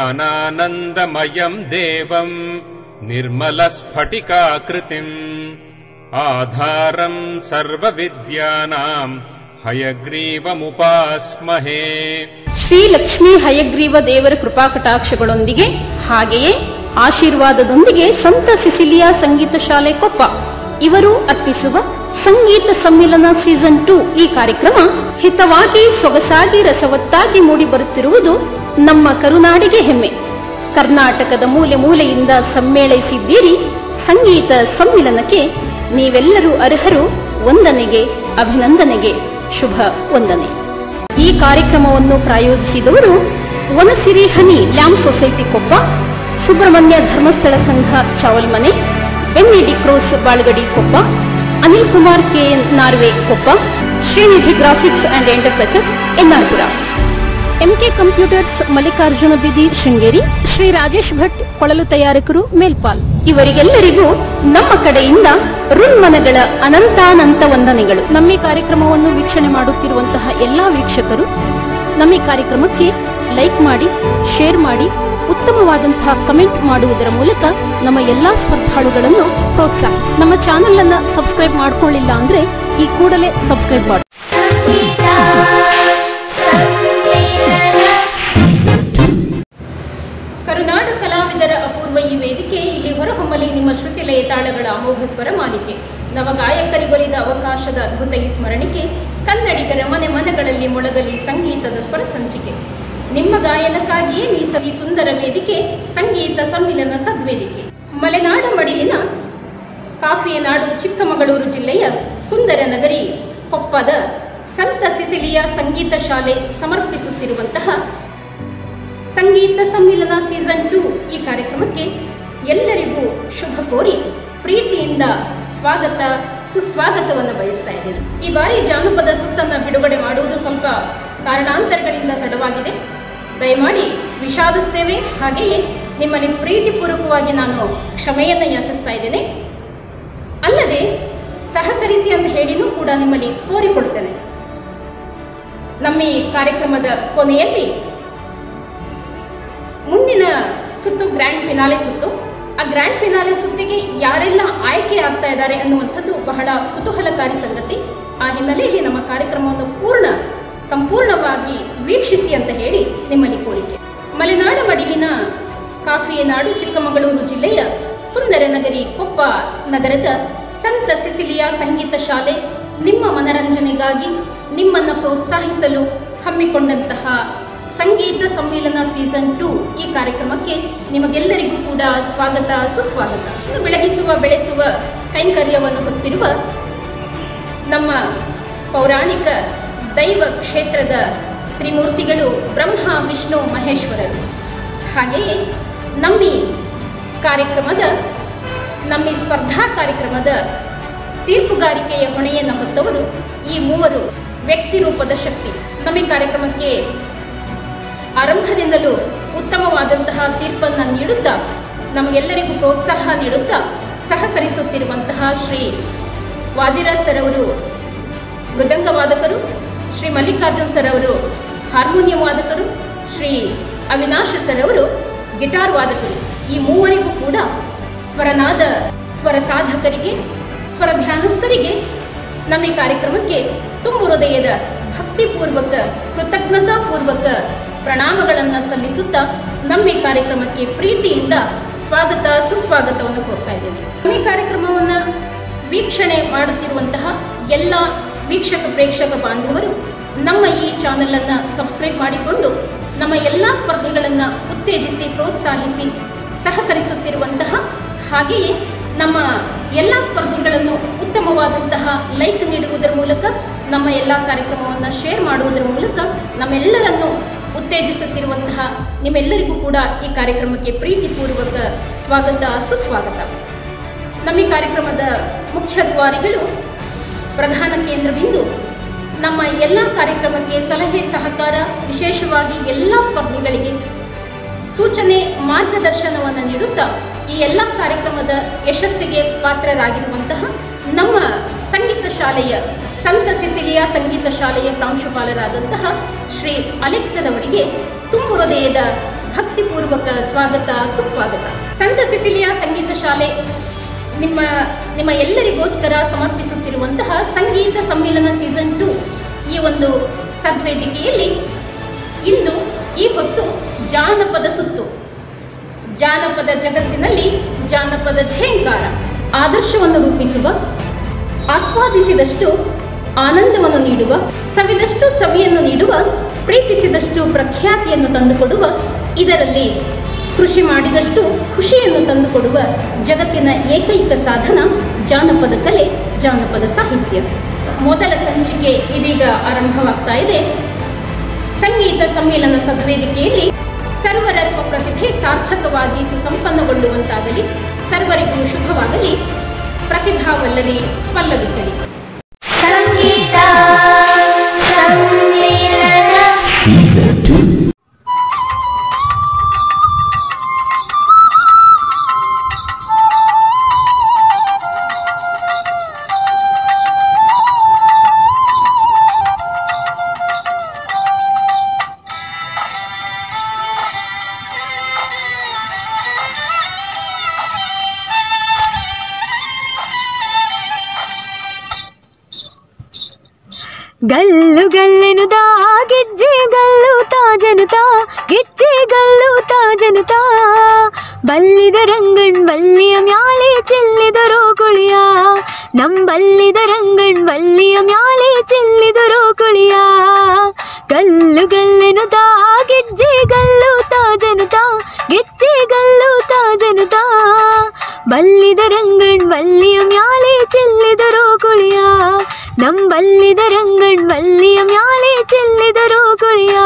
ज्ञानानन्दमयम् देवम् निर्मलस्फटिकाकृतिम् आधारम् सर्वविद्यानाम् हयग्रीवमुपास्महे ಶ್ರೀ ಲಕ್ಷ್ಮೀ ಹಯಗ್ರೀವ ದೇವರ ಕೃಪಾಕಟಾಕ್ಷಗಳೊಂದಿಗೆ ಹಾಗೆಯೇ ಆಶೀರ್ವಾದದೊಂದಿಗೆ ಸಂತ ಸಿಸಿಲಿಯಾ ಸಂಗೀತ ಶಾಲೆ ಕೊಪ್ಪ ಇವರು ಅರ್ಪಿಸುವ ಸಂಗೀತ ಸಮ್ಮಿಲನ ಸೀಸನ್ ಟೂ ಈ ಕಾರ್ಯಕ್ರಮ ಹಿತವಾಗಿ ಸೊಗಸಾಗಿ ರಸವತ್ತಾಗಿ ಮೂಡಿ ಬರುತ್ತಿರುವುದು ನಮ್ಮ ಕರುನಾಡಿಗೆ ಹೆಮ್ಮೆ ಕರ್ನಾಟಕದ ಮೂಲೆ ಮೂಲೆಯಿಂದ ಸಮ್ಮೇಳಿಸಿದ್ದೀರಿ ಸಂಗೀತ ಸಮ್ಮಿಲನಕ್ಕೆ ನೀವೆಲ್ಲರೂ ಅರ್ಹರು ವಂದನೆಗೆ ಅಭಿನಂದನೆಗೆ ಶುಭ ವಂದನೆ ಈ ಕಾರ್ಯಕ್ರಮವನ್ನು ಪ್ರಾಯೋಜಿಸಿದವರು Vanasiri honey lamp society Koppa Subrahmanya Dharmasthala ಸಂಘ Chavalmane Bennidi cross Balgadi Koppa Anil Kumar K Narve Koppa Shrinidhi graphics and enterprises NR Pura MK computers Mallikarjuna ಬಿದಿ ಶೃಂಗೇರಿ ಶ್ರೀ ರಾಜೇಶ್ ಭಟ್ ಕೊಳಲು ತಯಾರಕರು ಮೇಲ್ಪಾಲ್ ಇವರಿಗೆಲ್ಲರಿಗೂ ನಮ್ಮ ಕಡೆಯಿಂದ ಋನ್ಮನಗಳ ಅನಂತಾನಂತ ವಂದನೆಗಳು ನಮ್ಮ ಈ ಕಾರ್ಯಕ್ರಮವನ್ನು ವೀಕ್ಷಣೆ ಮಾಡುತ್ತಿರುವಂತಹ ಎಲ್ಲಾ ವೀಕ್ಷಕರು ನಮ್ಮ ಈ ಕಾರ್ಯಕ್ರಮಕ್ಕೆ ಲೈಕ್ ಮಾಡಿ ಶೇರ್ ಮಾಡಿ ಉತ್ತಮವಾದಂತಹ ಕಮೆಂಟ್ ಮಾಡುವುದರ ಮೂಲಕ ನಮ್ಮ ಎಲ್ಲಾ ಸ್ಪರ್ಧಾಳುಗಳನ್ನು ಪ್ರೋತ್ಸಾಹ ನಮ್ಮ ಚಾನೆಲ್ ಅನ್ನ ಸಬ್ಸ್ಕ್ರೈಬ್ ಮಾಡ್ಕೊಳ್ಳಿಲ್ಲ ಅಂದ್ರೆ ಈ ಕೂಡಲೇ ಸಬ್ಸ್ಕ್ರೈಬ್ ಮಾಡಿ ಕರುನಾಡು ಕಲಾವಿದರ ಅಪೂರ್ವ ಈ ವೇದಿಕೆ ಇಲ್ಲಿ ಹೊರಹೊಮ್ಮಲಿ ನಿಮ್ಮ ಶ್ರುತಿಲಯ ತಾಳಗಳ ಅಮೋಘ ಸ್ವರ ಮಾಲಿಕೆ ನವ ಗಾಯಕರಿಗೊಲಿದ ಅವಕಾಶದ ಅದ್ಭುತ ಈ ಸ್ಮರಣಿಕೆ ಕನ್ನಡಿಗರ ಮನೆ ಮನೆಗಳಲ್ಲಿ ಮೊಳಗಲಿ ಸಂಗೀತದ ಸ್ವರ ಸಂಚಿಕೆ ನಿಮ್ಮ ಗಾಯನಕ್ಕಾಗಿಯೇ ಮೀಸ ಈ ಸುಂದರ ವೇದಿಕೆ ಸಂಗೀತ ಸಮ್ಮಿಲನ ಸದ್ವೇದಿಕೆ ಮಲೆನಾಡ ಮಡಿಲಿನ ಕಾಫಿಯ ನಾಡು ಚಿಕ್ಕಮಗಳೂರು ಜಿಲ್ಲೆಯ ಸುಂದರ ನಗರಿ ಕೊಪ್ಪದ ಸಂತ ಸಿಸಿಲಿಯ ಸಂಗೀತ ಶಾಲೆ ಸಮರ್ಪಿಸುತ್ತಿರುವಂತಹ ಸಂಗೀತ ಸಮ್ಮಿಲನ ಸೀಸನ್ ಟು ಈ ಕಾರ್ಯಕ್ರಮಕ್ಕೆ ಎಲ್ಲರಿಗೂ ಶುಭ ಕೋರಿ ಪ್ರೀತಿಯಿಂದ ಸ್ವಾಗತ ಸುಸ್ವಾಗತವನ್ನು ಬಯಸ್ತಾ ಇದ್ದೇನೆ ಈ ಬಾರಿ ಜಾನಪದ ಸುತ್ತನ್ನ ಬಿಡುಗಡೆ ಮಾಡುವುದು ಸ್ವಲ್ಪ ಕಾರಣಾಂತರಗಳಿಂದ ತಡವಾಗಿದೆ ದಯಮಾಡಿ ವಿಷಾದಿಸ್ತೇವೆ ಹಾಗೆಯೇ ನಿಮ್ಮಲ್ಲಿ ಪ್ರೀತಿಪೂರ್ವಕವಾಗಿ ನಾನು ಕ್ಷಮೆಯನ್ನು ಯಾಚಿಸ್ತಾ ಇದ್ದೇನೆ ಅಲ್ಲದೆ ಸಹಕರಿಸಿ ಅಂತ ಹೇಳಿನೂ ಕೂಡ ನಿಮ್ಮಲ್ಲಿ ಕೋರಿಕೊಳ್ತೇನೆ ನಮ್ಮ ಈ ಕಾರ್ಯಕ್ರಮದ ಕೊನೆಯಲ್ಲಿ ಮುಂದಿನ ಸುತ್ತು ಗ್ರ್ಯಾಂಡ್ ಫಿನಾಲೆ ಸುತ್ತು ಆ ಗ್ರ್ಯಾಂಡ್ ಫಿನಾಲೆ ಸುತ್ತಿಗೆ ಯಾರೆಲ್ಲ ಆಯ್ಕೆ ಆಗ್ತಾ ಇದ್ದಾರೆ ಅನ್ನುವಂಥದ್ದು ಬಹಳ ಕುತೂಹಲಕಾರಿ ಸಂಗತಿ ಆ ಹಿನ್ನೆಲೆಯಲ್ಲಿ ನಮ್ಮ ಕಾರ್ಯಕ್ರಮವನ್ನು ಪೂರ್ಣ ಸಂಪೂರ್ಣವಾಗಿ ವೀಕ್ಷಿಸಿ ಅಂತ ಹೇಳಿ ನಿಮ್ಮಲ್ಲಿ ಕೋರಿಕೆ ಮಲೆನಾಡ ಮಡಿಲಿನ ಕಾಫಿಯ ನಾಡು ಚಿಕ್ಕಮಗಳೂರು ಜಿಲ್ಲೆಯ ಸುಂದರ ನಗರಿ ಕೊಪ್ಪ ನಗರದ ಸಂತ ಸಿಸಿಲಿಯಾ ಸಂಗೀತ ಶಾಲೆ ನಿಮ್ಮ ಮನರಂಜನೆಗಾಗಿ ನಿಮ್ಮನ್ನು ಪ್ರೋತ್ಸಾಹಿಸಲು ಹಮ್ಮಿಕೊಂಡಂತಹ ಸಂಗೀತ ಸಮ್ಮೇಳನ ಸೀಸನ್ ಟೂ ಈ ಕಾರ್ಯಕ್ರಮಕ್ಕೆ ನಿಮಗೆಲ್ಲರಿಗೂ ಕೂಡ ಸ್ವಾಗತ ಸುಸ್ವಾಗತ ಬೆಳಗಿಸುವ ಬೆಳೆಸುವ ಕೈಂಕರ್ಯವನ್ನು ಹೊತ್ತಿರುವ ನಮ್ಮ ಪೌರಾಣಿಕ ದೈವ ಕ್ಷೇತ್ರದ ತ್ರಿಮೂರ್ತಿಗಳು ಬ್ರಹ್ಮ ವಿಷ್ಣು ಮಹೇಶ್ವರರು ಹಾಗೆಯೇ ನಮ್ಮಿ ಕಾರ್ಯಕ್ರಮದ ನಮ್ಮ ಈ ಸ್ಪರ್ಧಾ ಕಾರ್ಯಕ್ರಮದ ತೀರ್ಪುಗಾರಿಕೆಯ ಹೊಣೆಯನ್ನು ಹೊತ್ತವರು ಈ ಮೂವರು ವ್ಯಕ್ತಿ ರೂಪದ ಶಕ್ತಿ ನಮ್ಮ ಈ ಕಾರ್ಯಕ್ರಮಕ್ಕೆ ಆರಂಭದಿಂದಲೂ ಉತ್ತಮವಾದಂತಹ ತೀರ್ಪನ್ನು ನೀಡುತ್ತಾ ನಮಗೆಲ್ಲರಿಗೂ ಪ್ರೋತ್ಸಾಹ ನೀಡುತ್ತಾ ಸಹಕರಿಸುತ್ತಿರುವಂತಹ ಶ್ರೀ ವಾದಿರಾಜ್ ಸರ್ ಅವರು ಮೃದಂಗ ವಾದಕರು ಶ್ರೀ ಮಲ್ಲಿಕಾರ್ಜುನ್ ಸರ್ ಅವರು ಹಾರ್ಮೋನಿಯಂ ವಾದಕರು ಶ್ರೀ ಅವಿನಾಶ್ ಸರ್ ಅವರು ಗಿಟಾರ್ ವಾದಕರು ಈ ಮೂವರಿಗೂ ಕೂಡ ಸ್ವರನಾದ ಸ್ವರ ಸಾಧಕರಿಗೆ ಸ್ವರ ಧ್ಯಾನಸ್ಥರಿಗೆ ನಮ್ಮ ಈ ಕಾರ್ಯಕ್ರಮಕ್ಕೆ ತುಂಬು ಹೃದಯದ ಭಕ್ತಿಪೂರ್ವಕ ಕೃತಜ್ಞತಾಪೂರ್ವಕ ಪ್ರಣಾಮಗಳನ್ನು ಸಲ್ಲಿಸುತ್ತಾ ನಮ್ಮ ಈ ಕಾರ್ಯಕ್ರಮಕ್ಕೆ ಪ್ರೀತಿಯಿಂದ ಸ್ವಾಗತ ಸುಸ್ವಾಗತವನ್ನು ಕೊಡ್ತಾ ಇದ್ದೇನೆ ನಮ್ಮ ಈ ಕಾರ್ಯಕ್ರಮವನ್ನು ವೀಕ್ಷಣೆ ಮಾಡುತ್ತಿರುವಂತಹ ಎಲ್ಲ ವೀಕ್ಷಕ ಪ್ರೇಕ್ಷಕ ಬಾಂಧವರು ನಮ್ಮ ಈ ಚಾನೆಲ್ ಅನ್ನ ಸಬ್ಸ್ಕ್ರೈಬ್ ಮಾಡಿಕೊಂಡು ನಮ್ಮ ಎಲ್ಲ ಸ್ಪರ್ಧೆಗಳನ್ನು ಉತ್ತೇಜಿಸಿ ಪ್ರೋತ್ಸಾಹಿಸಿ ಸಹಕರಿಸುತ್ತಿರುವಂತಹ ಹಾಗೆಯೇ ನಮ್ಮ ಎಲ್ಲ ಸ್ಪರ್ಧೆಗಳನ್ನು ಉತ್ತಮವಾದಂತಹ ಲೈಕ್ ನೀಡುವುದರ ಮೂಲಕ ನಮ್ಮ ಎಲ್ಲ ಕಾರ್ಯಕ್ರಮವನ್ನು ಶೇರ್ ಮಾಡುವುದರ ಮೂಲಕ ನಮ್ಮೆಲ್ಲರನ್ನು ಉತ್ತೇಜಿಸುತ್ತಿರುವಂತಹ ನಿಮ್ಮೆಲ್ಲರಿಗೂ ಕೂಡ ಈ ಕಾರ್ಯಕ್ರಮಕ್ಕೆ ಪ್ರೀತಿಪೂರ್ವಕ ಸ್ವಾಗತ ಸುಸ್ವಾಗತ ನಮ್ಮ ಈ ಕಾರ್ಯಕ್ರಮದ ಮುಖ್ಯ ದ್ವಾರಿಗಳು ಪ್ರಧಾನ ಕೇಂದ್ರ ಬಿಂದು ನಮ್ಮ ಎಲ್ಲ ಕಾರ್ಯಕ್ರಮಕ್ಕೆ ಸಲಹೆ ಸಹಕಾರ ವಿಶೇಷವಾಗಿ ಎಲ್ಲ ಸ್ಪರ್ಧೆಗಳಿಗೆ ಸೂಚನೆ ಮಾರ್ಗದರ್ಶನವನ್ನು ನೀಡುತ್ತಾ ಈ ಎಲ್ಲ ಕಾರ್ಯಕ್ರಮದ ಯಶಸ್ಸಿಗೆ ಪಾತ್ರರಾಗಿರುವಂತಹ ನಮ್ಮ ಸಂಗೀತ ಶಾಲೆಯ ಸಂತ ಸಿಸಿಲಿಯಾ ಸಂಗೀತ ಶಾಲೆಯ ಪ್ರಾಂಶುಪಾಲರಾದಂತಹ ಶ್ರೀ ಅಲೆಕ್ಸರ್ ಅವರಿಗೆ ತುಂಬು ಹೃದಯದ ಭಕ್ತಿಪೂರ್ವಕ ಸ್ವಾಗತ ಸುಸ್ವಾಗತ ಸಂತ ಸಿಸಿಲಿಯಾ ಸಂಗೀತ ಶಾಲೆ ನಿಮ್ಮ ನಿಮ್ಮ ಎಲ್ಲರಿಗೋಸ್ಕರ ಸಮರ್ಪಿಸುತ್ತಿರುವಂತಹ ಸಂಗೀತ ಸಮ್ಮಿಲನ ಸೀಸನ್ ಟು ಈ ಒಂದು ಸದ್ವೇದಿಕೆಯಲ್ಲಿ ಇಂದು ಈ ಹೊತ್ತು ಜಾನಪದ ಸುತ್ತು ಜಾನಪದ ಜಗತ್ತಿನಲ್ಲಿ ಜಾನಪದ ಝೇಂಕಾರ ಆದರ್ಶವನ್ನು ರೂಪಿಸುವ ಆಸ್ವಾದಿಸಿದಷ್ಟು ಆನಂದವನ್ನು ನೀಡುವ ಸವಿದಷ್ಟು ಸವಿಯನ್ನು ನೀಡುವ ಪ್ರೀತಿಸಿದಷ್ಟು ಪ್ರಖ್ಯಾತಿಯನ್ನು ತಂದುಕೊಡುವ ಇದರಲ್ಲಿ ಕೃಷಿ ಮಾಡಿದಷ್ಟು ಖುಷಿಯನ್ನು ತಂದುಕೊಡುವ ಜಗತ್ತಿನ ಏಕೈಕ ಸಾಧನ ಜಾನಪದ ಕಲೆ ಜಾನಪದ ಸಾಹಿತ್ಯ ಮೊದಲ ಸಂಚಿಕೆ ಇದೀಗ ಆರಂಭವಾಗ್ತಾ ಇದೆ ಸಂಗೀತ ಸಮ್ಮೇಳನ ಸದ್ವೇದಿಕೆಯಲ್ಲಿ ಸರ್ವರ ಸ್ವಪ್ರತಿಭೆ ಸಾರ್ಥಕವಾಗಿ ಸುಸಂಪನ್ನಗೊಳ್ಳುವಂತಾಗಲಿ ಸರ್ವರಿಗೂ ಶುಭವಾಗಲಿ ಪ್ರತಿಭಾವಲ್ಲದೆ ಪಲ್ಲವಿಸಲಿ ಸಂಗೀತ ಸಮ್ಮಿಲನ ಗಲ್ಲು ಗಲ್ಲೆನುತಾ ಗೆಜ್ಜೆ ಗಲ್ಲುತಾ ಜನತಾ ಗೆಜ್ಜೆ ಗಲ್ಲುತಾ ಜನತಾ ಬಲ್ಲಿದ ರಂಗಣ್ ಬಲ್ಲಿಯ ಮ್ಯಾಲೆ ಚೆಲ್ಲಿದರೋ ಕುಳಿಯ ನಂಬಲ್ಲಿದ ರಂಗಣ್ ಬಲ್ಲಿಯ ಮ್ಯಾಲೆ ಚೆಲ್ಲಿದರೋ ಕುಳಿಯ ಗಲ್ಲು ಗಲ್ಲೆನುತಾ ಗೆಜ್ಜೆ ಗಲ್ಲುತಾ ಜನತಾ ಗೆಜ್ಜೆ ಗಲ್ಲುತಾ ಜನತಾ ಬಲ್ಲಿದ ರಂಗಣ್ ಬಲ್ಲಿಯ ಮ್ಯಾಲೆ ಚೆಲ್ಲಿದರೋ ಕುಳಿಯ ನಂಬಲ್ಲಿದ ರಂಗಣ್ ಬಲ್ಲಿಯ ಮ್ಯಾಲೆ ಚೆಲ್ಲಿದರೋ ಕುಳಿಯ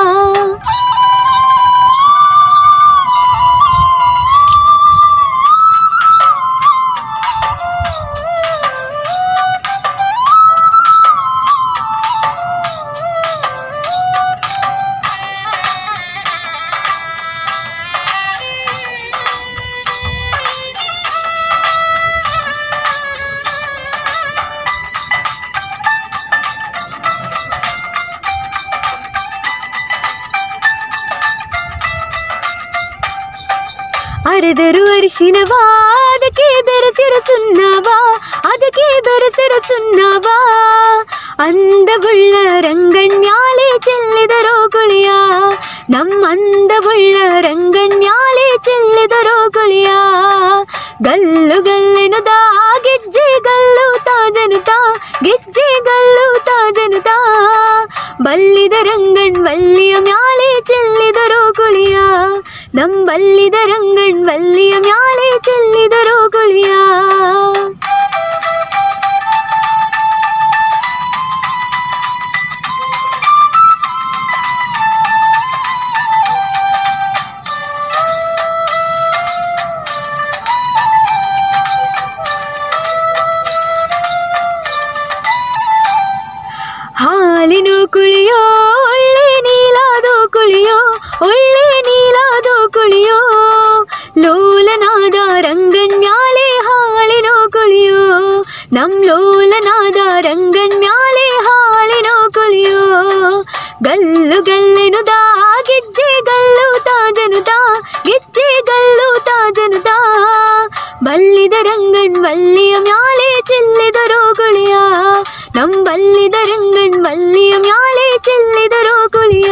ಅರೆದರು ಅರಿಶಿನವ ಅದಕ್ಕೆ ಬೆರೆಸಿರ ಸುಣ್ಣವ ಅದಕ್ಕೆ ಬೆರೆಸಿರ ಸುಣ್ಣವ ಅಂದವುಳ್ಳ ರಂಗಣ್ಯಾಲೆ ಚೆಲ್ಲಿದರೋ ಕುಳಿಯ ನಮ್ಮಂದವುಳ್ಳ ರಂಗಣ್ಯಾಲೆ ಚೆಲ್ಲಿದರೋ ಕುಳಿಯ ಗಲ್ಲು ಗಲ್ಲೆನುದ ಗೆಜ್ಜೆ ಗಲ್ಲು ತಾಜನುತಾ ಗೆಜ್ಜೆ ಗಲ್ಲು ತಾಜನುತಾ ಬಲ್ಲಿದ ರಂಗಣ್ ಬಲ್ಲಿಯ ಮ್ಯಾಲೆ ಚೆಲ್ಲಿದರೋ ಕುಳಿಯ ನಂಬಲ್ಲಿದ ರಂಗಣ್ ಬಲ್ಲಿಯ ಮ್ಯಾಲೆ ಚೆಲ್ಲಿದರೋ ಕುಳಿಯ ಹಾಲಿನು ಕುಳಿಯೋ ಒಳ್ಳೆ ನೀಲಾದೋ ಕುಳಿಯೋ ಒಳ್ಳೆ ನೀಲಾದೋ ಕುಳಿಯೋ ಲೋಲನಾದ ರಂಗಣ್ಯಾಲೆ ಹಾಳಿನೋ ಕುಳಿಯೋ ನಮ್ ಲೋಲನಾದ ರಂಗಣ್ಯಾಲೆ ಹಾಳಿನೋ ಕುಳಿಯೋ ಗಲ್ಲು ಗಲ್ಲೆನುದಾ ಗೆಜ್ಜೆ ಗಲ್ಲು ತಾಜನುತಾ ಗೆಜ್ಜೆ ಗಲ್ಲು ತಾಜನುತಾ ಬಲ್ಲಿದ ರಂಗಣ್ ಬಲ್ಲಿಯ ಮ್ಯಾಲೆ ಚೆಲ್ಲಿದರೋ ಕುಳಿಯ ನಮ್ ಬಲ್ಲಿದ ರಂಗಣ್ ಬಲ್ಲಿಯ ಮ್ಯಾಲೆ ಚೆಲ್ಲಿದರೋ ಕುಳಿಯ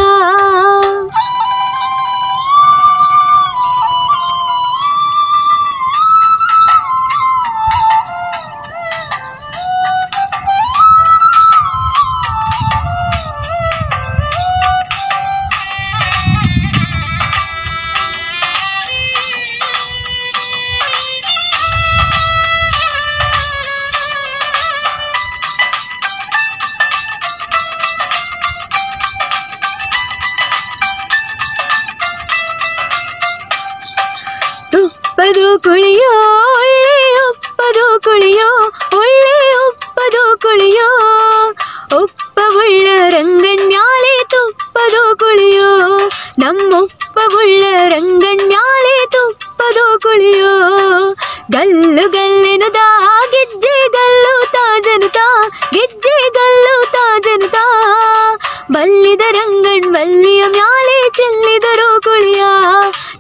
ತುಪ್ಪದು ಕುಳಿಯೋ ಒಳ್ಳೆ ಉಪ್ಪದು ಕುಳಿಯೋ ಒಳ್ಳೆ ಉಪ್ಪದು ಕುಳಿಯೋ ಉಪ್ಪವುಳ್ಳ ರಂಗಣ್ಯಾಲೆ ತುಪ್ಪದು ಕುಳಿಯೋ ನಮ್ಮುಪ್ಪವುಳ್ಳ ರಂಗಣ್ಯಾಲೆ ತುಪ್ಪದು ಕುಳಿಯೋ ಗಲ್ಲು ಗಲ್ಲೆನುದಾ ಗೆಜ್ಜೆ ಗಲ್ಲು ತಾಜನುತಾ ಗೆಜ್ಜೆ ಗಲ್ಲು ತಾಜನುತಾ ಬಲ್ಲಿದ ರಂಗಣ್ ಬಲ್ಲಿಯ ಮ್ಯಾಲೆ ಚೆಲ್ಲಿದರೋ ಕುಳಿಯ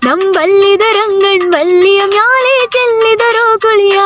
ನಂಬಲ್ಲಿದ ರಂಗಣ್ ಬಲ್ಲಿಯ ಮ್ಯಾಲೆ ಚೆಲ್ಲಿದರೋ ಕುಳಿಯ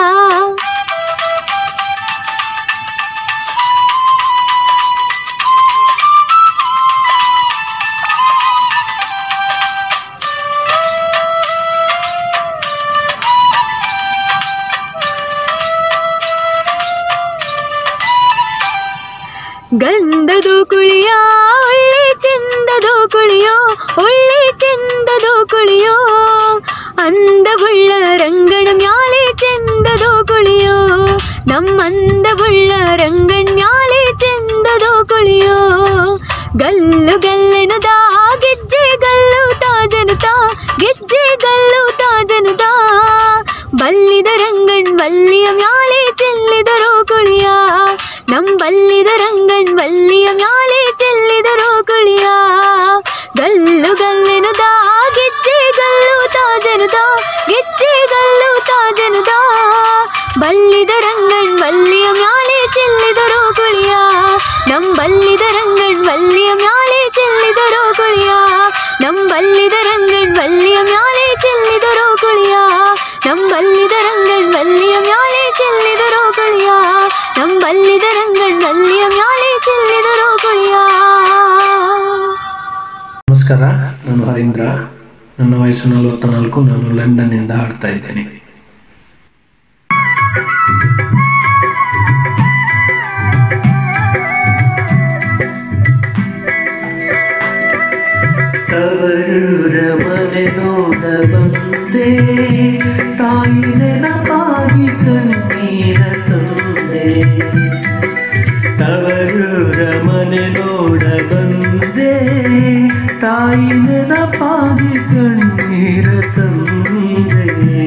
ಗಂಧದು ಕುಳಿಯ ಒಳ್ಳೆ ಚಂದದು ಕುಳಿಯೋ ಒಳ್ಳೆ ಚಂದದು ಕುಳಿಯೋ ಅಂದವುಳ್ಳ ರಂಗಣ ಮ್ಯಾಲೆ ಚಂದದು ಕುಳಿಯೋ ನಮ್ಮಂದವುಳ್ಳ ರಂಗಣ ಮ್ಯಾಲೆ ಚಂದದು ಕುಳಿಯೋ ಗಲ್ಲು ಗಲ್ಲೆನದ ಗೆಜ್ಜೆ ಗಲ್ಲು ತಾಜನುತ ಗೆಜ್ಜೆ ಗಲ್ಲು ತಾಜನುತ ಬಲ್ಲಿದ ರಂಗಣ್ ಬಲ್ಲಿಯ ಮ್ಯಾಲೆ ಚೆಲ್ಲಿದರೋ ಕುಳಿಯ ನಂಬಲ್ಲಿದ ರಂಗಣ್ ಬಲ್ಲಿಯ ಮ್ಯಾಲೆ ಚೆಲ್ಲಿದರೋ ಕುಳಿಯ ಗಲ್ಲು ಗಲ್ಲೆನುದ ಗೆಜ್ಜೆ ಗಲ್ಲು ತಾಜನುದ ಗೆಜ್ಜೆ ಗಲ್ಲು ತಾಜನುದ ಬಲ್ಲಿದ ರಂಗಣ್ ಬಲ್ಲಿಯ ಮ್ಯಾಲೆ ಚೆಲ್ಲಿದರೋ ಕುಳಿಯ ನಂಬಲ್ಲಿದ ರಂಗಣ್ ಬಲ್ಲಿಯ ಮ್ಯಾಲೆ ಚೆಲ್ಲಿದರೋ ಕುಳಿಯ ನಂಬಲ್ಲಿದ ರಂಗಣ್ ಬಲ್ಲಿಯ ಮ್ಯಾಲೆ ಚೆಲ್ಲಿದರೋ ಕುಳಿಯ ನಂಬಲ್ಲಿದ ರಂಗಣ್ ಬಲ್ಲಿಯ ಮ್ಯಾಲೆ ಚೆಲ್ಲಿದರೋ ಕುಳಿಯ ನಂಬಲ್ಲಿದ ರಂಗಣ್ ಬಲ್ಲಿಯ ಮ್ಯಾಲೆ ಚೆಲ್ಲಿದರೋ ಕುಳಿಯ ನಮಸ್ಕಾರ ನಾನು ಹರೀಂದ್ರ ನನ್ನ ವಯಸ್ಸು ನಲವತ್ತ ನಾಲ್ಕು ನಾನು ಲಂಡನ್ನಿಂದ ಆಡ್ತಾ ಇದ್ದೇನೆ ತವರೂರ ಮನೆ ನೋಡ ಬಂದೆ ತಾಯಿ ನೆನಪಾಗಿ ಕಣ್ಣೀರ ತಂದೆ ತವರೂರ ಮನೆ ನೋಡ ಬಂದೆ ತಾಯಿ ನೆನಪಾಗಿ ಕಣ್ಣೀರ ತಂದೆ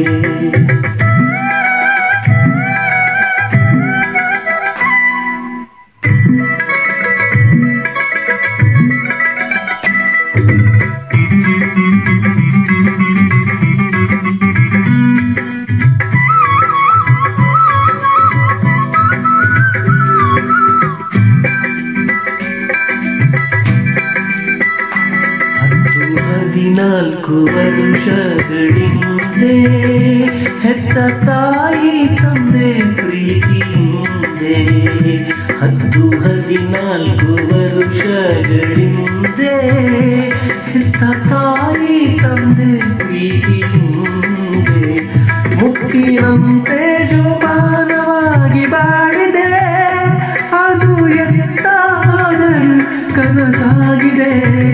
ಹತ್ತು ಹದಿನಾಲ್ಕು ವರ್ಷಗಳಿಂದೆ ಹೆತ್ತ ತಾಯಿ ತಂದೆ ಪ್ರೀತಿಯಿಂದೆ ಹತ್ತು ಹದಿನಾಲ್ಕು ವರ್ಷಗಳಿಂದೆ ಹೆತ್ತ ತಾಯಿ ತಂದೆ ಪ್ರೀತಿಯಿಂದೆ ಮುಕ್ತಿಯಂತೆ ಜೋಪಾನವಾಗಿ ಬಾಳಿದೆ ಅದು ಎತ್ತಾದರೂ ಕನಸಾಗಿದೆ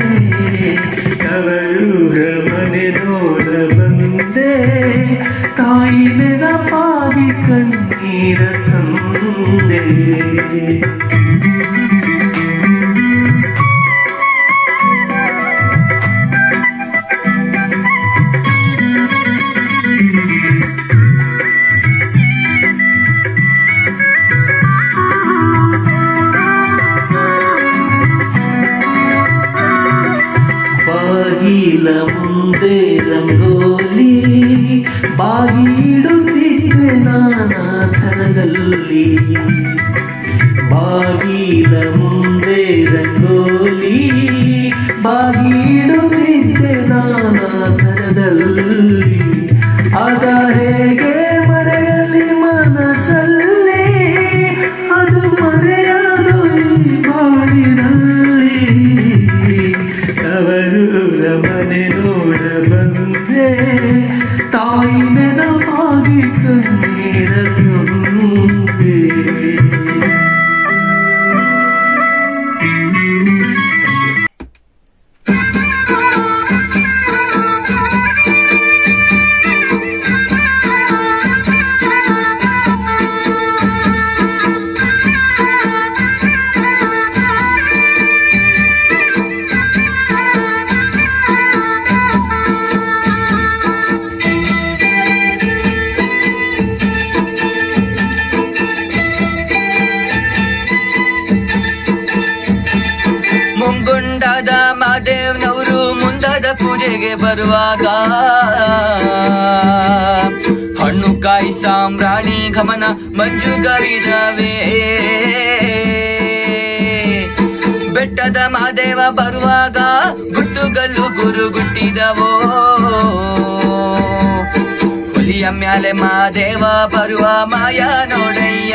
ಕವಳೂರ ಮನೆ ನೋಡ ಬಂದೆ ತಾಯಿ ನೆನಪಾಗಿ ಕಣ್ಣೀರ ತಂದೆ ಬಾಗಿಲ ಮುಂದೆ ರಂಗೋಲಿ ಬಾಗಿಡುತ್ತಿದ್ದೆ ನಾನಾ ಥರದಲ್ಲಿ ಬಾಗಿಲ ಮುಂದೆ ರಂಗೋಲಿ ಬಾಗಿಡುತ್ತಿದ್ದೆ ನಾನಾ ಥರದಲ್ಲಿ ಅದ ಹೇಗೆ ಮರೆಯಲಿ ಮನಸ್ಸಲ್ಲಿ ಅದು ಮರೆಯದು ಈ ಬಾಳಿನಲ್ಲಿ ತವರೂರ ಮನೆ ನೋಡ ಬಂದೆ ತಾಯಿ ನೆನಪಾಗಿ ಕಣ್ಣೀರ ತುಂಬೆ ಮುಂಗುಂಡದ ಮಾದೇವ್ನವರು ಮುಂದದ ಪೂಜೆಗೆ ಬರುವಾಗ ಹಣ್ಣು ಕಾಯಿ ಸಾಂಬ್ರಾಣಿ ಗಮನ ಮಂಜುಗವಿದವೇ ಬೆಟ್ಟದ ಮಾದೇವ ಬರುವಾಗ ಗುಟ್ಟುಗಲ್ಲು ಗುರು ಗುಟ್ಟಿದವೋ ಹುಲಿಯ ಮ್ಯಾಲೆ ಮಾದೇವ ಬರುವ ಮಾಯ ನೋಡಯ್ಯ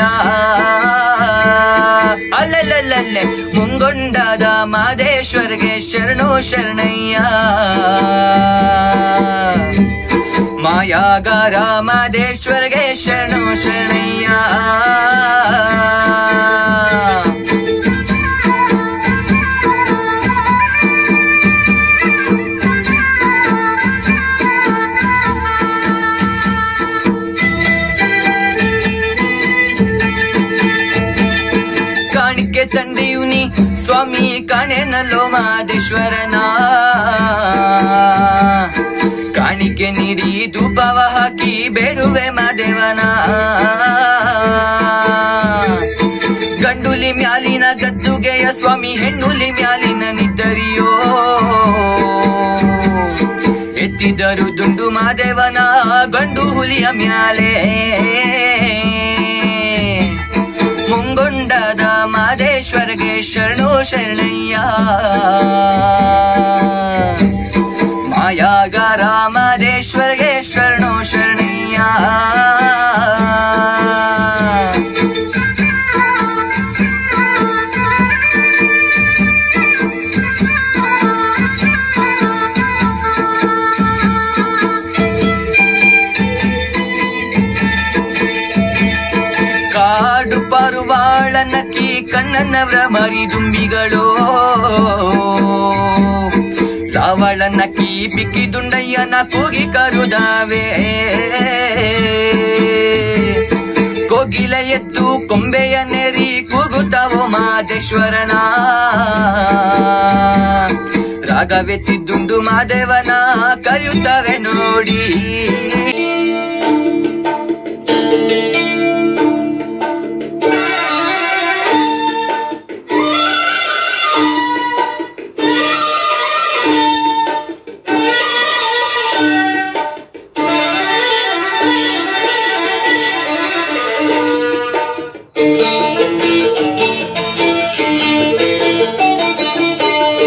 ಅಲ್ಲಲ್ಲಲ್ಲಲ್ಲೇ ಮುಂಗೊಂಡಾದ ಮಾದೇಶ್ವರ್ಗೆ ಶರಣು ಶರಣಯ್ಯ ಮಾಯಾಗಾರ ಮಾದೇಶ್ವರ್ಗೆ ಶರಣು ಶರಣಯ್ಯ ಕಾಣಿಕೆ ತಂದೀವ್ನಿ ಸ್ವಾಮಿ ಕಾಣೆನಲ್ಲೋ ಮಾದೇಶ್ವರನ ಕಾಣಿಕೆ ನೀಡಿ ಧೂಪವ ಹಾಕಿ ಬೇಡುವೆ ಮಾದೇವನ ಗಂಡುಲಿ ಮ್ಯಾಲಿನ ಗದ್ದುಗೆಯ ಸ್ವಾಮಿ ಹೆಣ್ಣುಲಿ ಮ್ಯಾಲಿನ ನಿದ್ದರಿಯೋ ಎತ್ತಿದರು ದುಂಡು ಮಾದೇವನ ಗಂಡು ಹುಲಿಯ ಮ್ಯಾಲೆ ಮುಂಗೊಂಡದ ಮಾದೇಶ್ವರಗೆ ಶರಣು ಶರಣಯ್ಯ ಮಾಯಾಗಾರ ಮಾದೇಶ್ವರಗೆ ಶರಣು ಶರಣಯ್ಯ ಕಾಡು ಪರುವಾಳ ನಕ್ಕಿ ಕಣ್ಣನ್ನವರ ಮರಿದುಂಬಿಗಳು ರಾವಳ ನಕ್ಕಿ ಬಿಕ್ಕಿ ದುಂಡಯ್ಯನ ಕೂಗಿ ಕರುದಾವೆ ಕೋಗಿಲ ಎದ್ದು ಕೊಂಬೆಯ ನೆರಿ ಕೂಗುತ್ತಾವೋ ಮಾದೇಶ್ವರನ ರಾಗವೆತ್ತಿದ್ದುಂಡು ಮಾದೇವನ ಕರೆಯುತ್ತವೆ ನೋಡಿ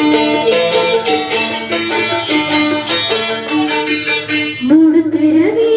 ಮೂಡುತ್ತರವೇ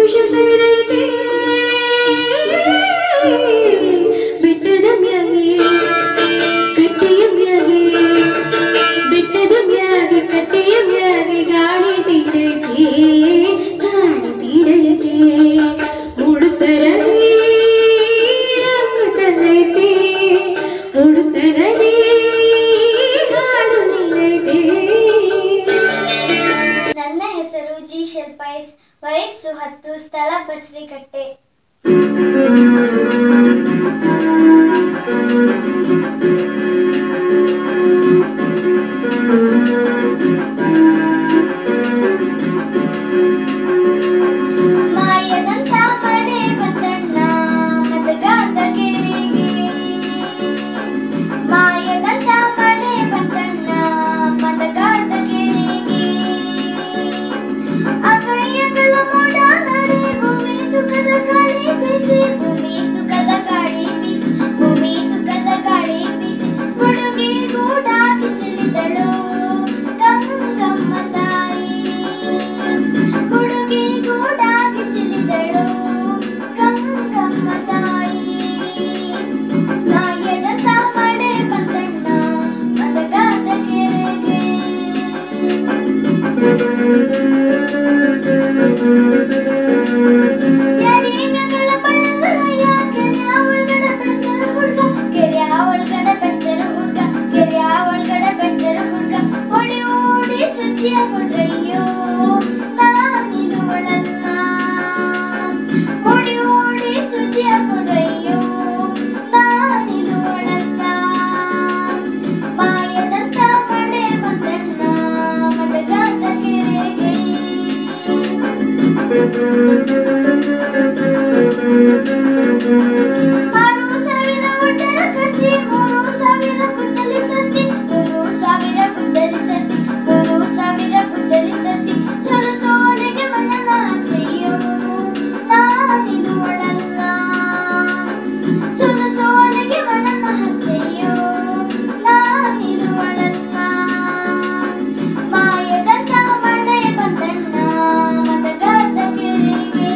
ಸಂತೋಷ ಸವಿದೈತೆ ಬೆಟ್ಟದ ಮ್ಯಾಗೆ ಕಟ್ಟೆಯ ಮ್ಯಾಗೆ ಬೆಟ್ಟದ ಮ್ಯಾಗೆ ಕಟ್ಟೆಯ ಮ್ಯಾಗೆ ಗಾಳಿ ತೀಡೈತೆ ಗಾಳಿ ತೀಡೈತೆ ಉಡುತ್ತರದೇ ರಂಗು ತಂದೈತೆ ಉಡುತ್ತರದೇ ಹಾಡು ನೀಡೈತೆ ನನ್ನ ಹೆಸರು ಜಿ ಶೆಲ್ಪೈಸ್ ವಯಸ್ಸು ಹತ್ತು ಸ್ಥಳ ಬಸ್ರಿಕಟ್ಟೆ ಮಾಯದಂತ ಮಳೆ ಬಂದಣ್ಣ ಮದಗಾದ ಕೆರೆಗೆ ಮಾಯದಂತ ಮಳೆ ಬಂದಣ್ಣ ಮದಗಾದ ಕೆರೆಗೆ ಅಗಯ್ಯಗಳ ಮೋಡ ನಡೆ ಭೂಮಿ ತುಕದ ಗಾಳಿ ಬೀಸಿ ಭೂಮಿ ತುಕದ ಗಾಳಿ ಬೀಸಿ ಭೂಮಿ ತುಕದ ಗಾಳಿ ಬೀಸಿ ಕೊಡುಗೆ ಗೂಡಾಗಿ ಚೆಲ್ಲಿದಳು ಗಂಗಮ್ಮ ತಾಯಿ ಕೊಡುಗೆ ಗೂಡಾಗಿ ಚೆಲ್ಲಿದಳು ಗಂಗಮ್ಮ ತಾಯಿ ಮಾಯದಂತ ಮಳೆ ಬಂದಣ್ಣ ಮದಗಾದ ಕೆರೆಗೆ ಕೆರೆಗಳ ಬಳ್ಳಲಯ್ಯ ಕೆರೆಯ ಒಳಗಡೆ ಬೆಸ್ತರ ಹುಡ್ಗ ಕೆರೆಯ ಒಳಗಡೆ ಬೆಸ್ತರ ಹುಡ್ಗ ಕೆರೆಯ ಒಳಗಡೆ ಬೆಸ್ತರ ಹುಡ್ಗ ಓಡಿ ಓಡಿ ಸುದ್ದಿಯ ಕೊಡ್ರಯ್ಯೋ ನಾನಿದು ಒಳಲ್ಲ ಓಡಿ ಓಡಿ ಸುದ್ದಿಯ ಕೊಡ್ರಯ್ಯೋ ನಾನಿದು ಒಳಲ್ಲ ಮಾಯದಂತ ಮಳೆ ಬಂದಣ್ಣ ಮದಗಾದ ಕೆರೆಗೆ ಆರು ಸಾವಿರ ಒಡ್ಡರ ಕರ್ಸಿ ಮೂರು ಸಾವಿರ ಗುದ್ದಲಿ ತರ್ಸಿ ಮೂರು ಸಾವಿರ ಗುದ್ದಲಿ ತರ್ಸಿ ಮೂರು ಸಾವಿರ ಗುದ್ದಲಿ ತರ್ಸಿ ಸೊಲ ಸೋಲಿಗೆ ಮಣ್ಣನ ಹಾಕ್ಸಯ್ಯೋ ನಾನಿದು ಒಳಲ್ಲ ಸೊಲ ಸೋಲಿಗೆ ಮಣ್ಣನ ಹಾಕ್ಸಯ್ಯೋ ನಾನಿದು ಒಳಲ್ಲ ಮಾಯದಂತ ಮಳೆ ಬಂದಣ್ಣ ಮದಗಾದ ಕೆರೆಗೆ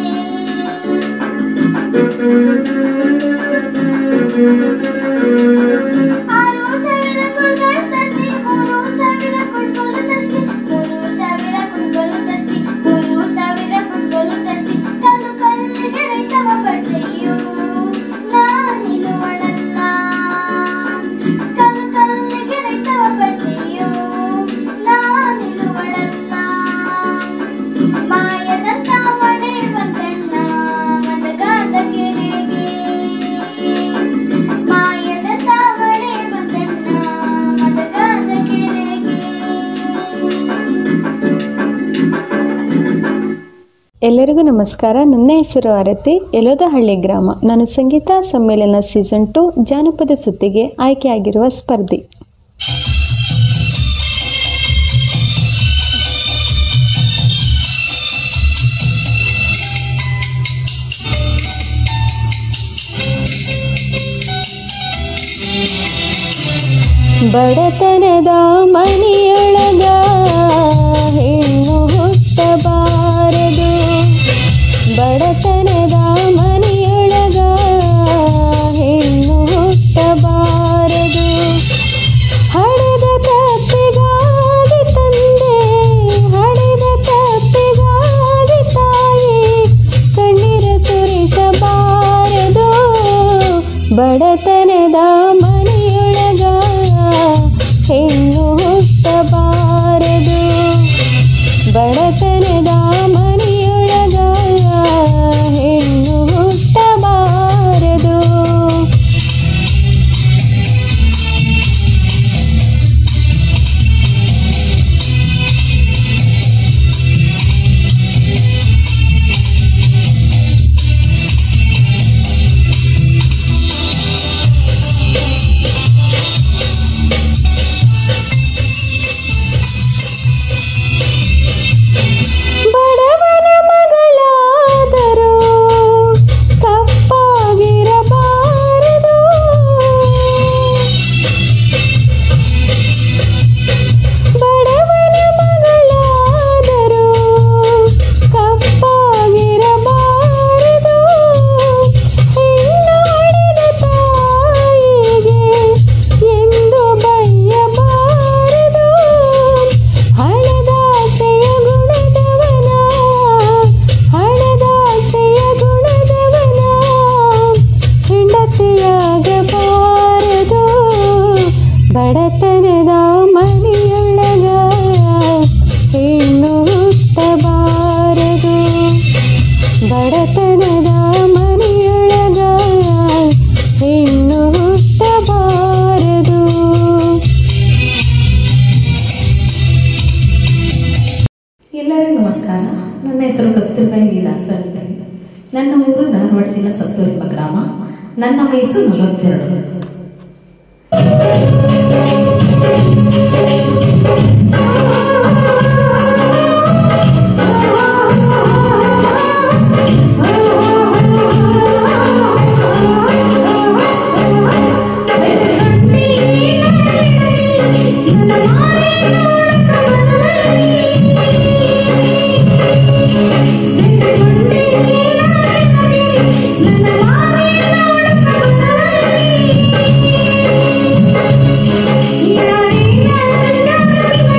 ಆರು ಸಾವಿರ ಕುಂಟಲ್ ತರ್ಸಿ ಮೂರು ಸಾವಿರ ಕುಂಟಲು ತರ್ಸಿ ಮೂರು ಸಾವಿರ ಕುಂಟಲು ತರ್ಸಿ ಮೂರು ಸಾವಿರ ಕುಂಟಲು ತರ್ಸಿ ಕಲ್ಲು ಕಲ್ಲಿಗೆ ರೈತವ ಬಡ್ಸಯ್ಯೋ ನಾನಿಲು ಒಳಲ್ಲ ಕಲ್ಲು ಕಲ್ಲಿಗೆ ರೈತವ ಬಡ್ಸಯ್ಯೋ ನಾನಿಲು ಒಳಲ್ಲ ಮಾಯದಂತ ಮಳೆ ಬಂದಣ್ಣ ಮದಗಾದ ಕೆರೆಗೆ ಮಾಯದಂತ ಮಳೆ ಬಂದಣ್ಣ ಮದಗಾದ ಕೆರೆಗೆ ಎಲ್ಲರಿಗೂ ನಮಸ್ಕಾರ ನನ್ನ ಹೆಸರು ಆರತಿ ಯಲೋದಹಳ್ಳಿ ಗ್ರಾಮ ನಾನು ಸಂಗೀತ ಸಮ್ಮೇಳನ ಸೀಸನ್ ಟು ಜಾನಪದ ಸುದ್ದಿಗೆ ಆಯ್ಕೆಯಾಗಿರುವ ಸ್ಪರ್ಧಿ ಬಡತನದ ಮನೆಯೊಳಗ ಹೆಣ್ಣು ಹುಟ್ಟಬಾರದು ಬಡತನದ ಮನೆಯೊಳಗ ಹೆಣ್ಣು ಹುಟ್ಟಬಾರದು ಹಡೆದ ತಪ್ಪಿಗಾಗಿ ತಂದೆ ಹಡೆದ ತಪ್ಪಿಗಾಗಿ ತಾಯಿ ಕಣ್ಣೀರ ಸುರಿಸಬಾರದು ಬಡತನದ ಮನೆಯೊಳಗ ಹೆಣ್ಣು ಹುಟ್ಟಬಾರದು ಬಡತನದ ಮನೆಯೊಳಗ ಹೆಣ್ಣು ಹುಟ್ಟಬಾರದು ಿ ಬಡತನದ ಮನೆಯೊಳಗ ಹೆಣ್ಣು ಹುಟ್ಟಬಾರದು ಎಲ್ಲರಿಗೂ ನಮಸ್ಕಾರ ನನ್ನ ಹೆಸರು ಕಸ್ತೂರ್ಬಾಯಿ ವಿಲಾಸ ಅಂತ ನನ್ನ ಊರು ಧಾರವಾಡ ಜಿಲ್ಲಾ ಸತ್ತೂರು ಎಂಬ ಗ್ರಾಮ ನನ್ನ ವಯಸ್ಸು ನಲವತ್ತೆರಡು Yeah.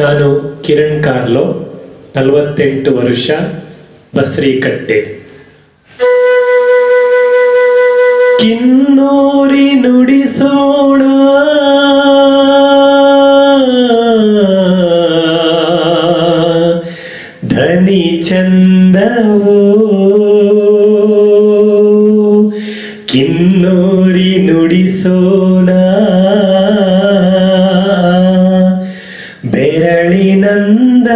ನಾನು ಕಿರಣ್ ಕಾರ್ಲೋ ನಲವತ್ತೆಂಟು ವರ್ಷ ಬಸ್ರಿಕಟ್ಟೆ ಕಿನ್ನೋರಿ ನುಡಿಸೋಣ ಧನಿ ಚಂದವೋ ಕಿನ್ನೋರಿ ನುಡಿಸೋಣ ಬೆರಳಿನಂದ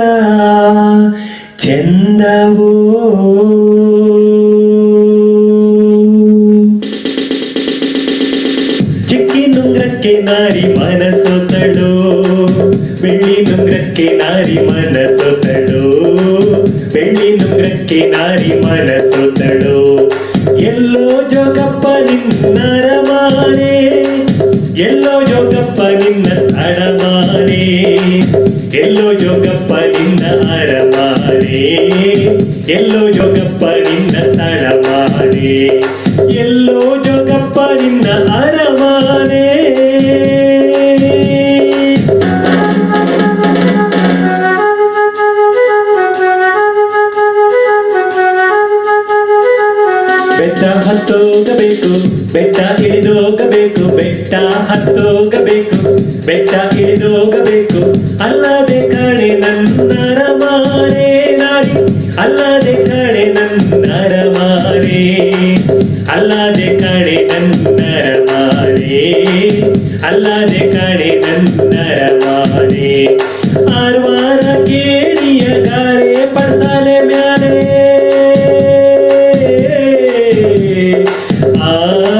ಚಂದವೋ ಚಿಕ್ಕಿ ನುಂಗ್ರಕ್ಕೆ ನಾರಿ ಮನಸೊತ್ತಳು ಬೆಳ್ಳಿ ನುಂಗ್ರಕ್ಕೆ ನಾರಿ ಮನಸೊತ್ತಳು ಬೆಳ್ಳಿ ನುಂಗ್ರಕ್ಕೆ ನಾರಿ ಮನಸೊತ್ತಳು ಎಲ್ಲೋ ಜೋಗಪ್ಪ ನಿನ್ನರ ಮಾನೆ ಎಲ್ಲೋ ಜೋಗಪ್ಪ ನಿನ್ನ ಅಡಮಾನೆ ಎಲ್ಲೋ ಜೋಗಪ್ಪ ನಿನ್ನ ಅರಮಾನೆ ಎಲ್ಲೋ ಜೋಗಪ್ಪ ನಿನ್ನ ತಡಮಾನೆ ಎಲ್ಲೋ ಜೋಗಪ್ಪ ನಿನ್ನ ಅರಮಾನೆ ಬೆಟ್ಟ ಹತ್ತೋಗಬೇಕು ಬೆಟ್ಟ ಇಳಿದೋಗಬೇಕು ಬೆಟ್ಟ ಹತ್ತೋಗಬೇಕು ಬೆಟ್ಟ ಇಳಿದೋಗಬೇಕು ಅಲ್ಲದೆ ಕಣೆ ನನ್ನರ ಮಾರೆ ನಾರಿ ಅಲ್ಲದೆ ಕಣೆ ನನ್ನರ ಮಾರೆ ಅಲ್ಲದೆ ಕಣೆ ನನ್ನರ ಮಾರೆ ಅಲ್ಲದೆ ಕಣೆ ನನ್ನರ ಮಾರೆ ಆರ್ವಾರ ಕೇರಿಯ ಗಾರೆ ಪಡ್ಸಾಲೆ ಮ್ಯಾಲೆ ಆ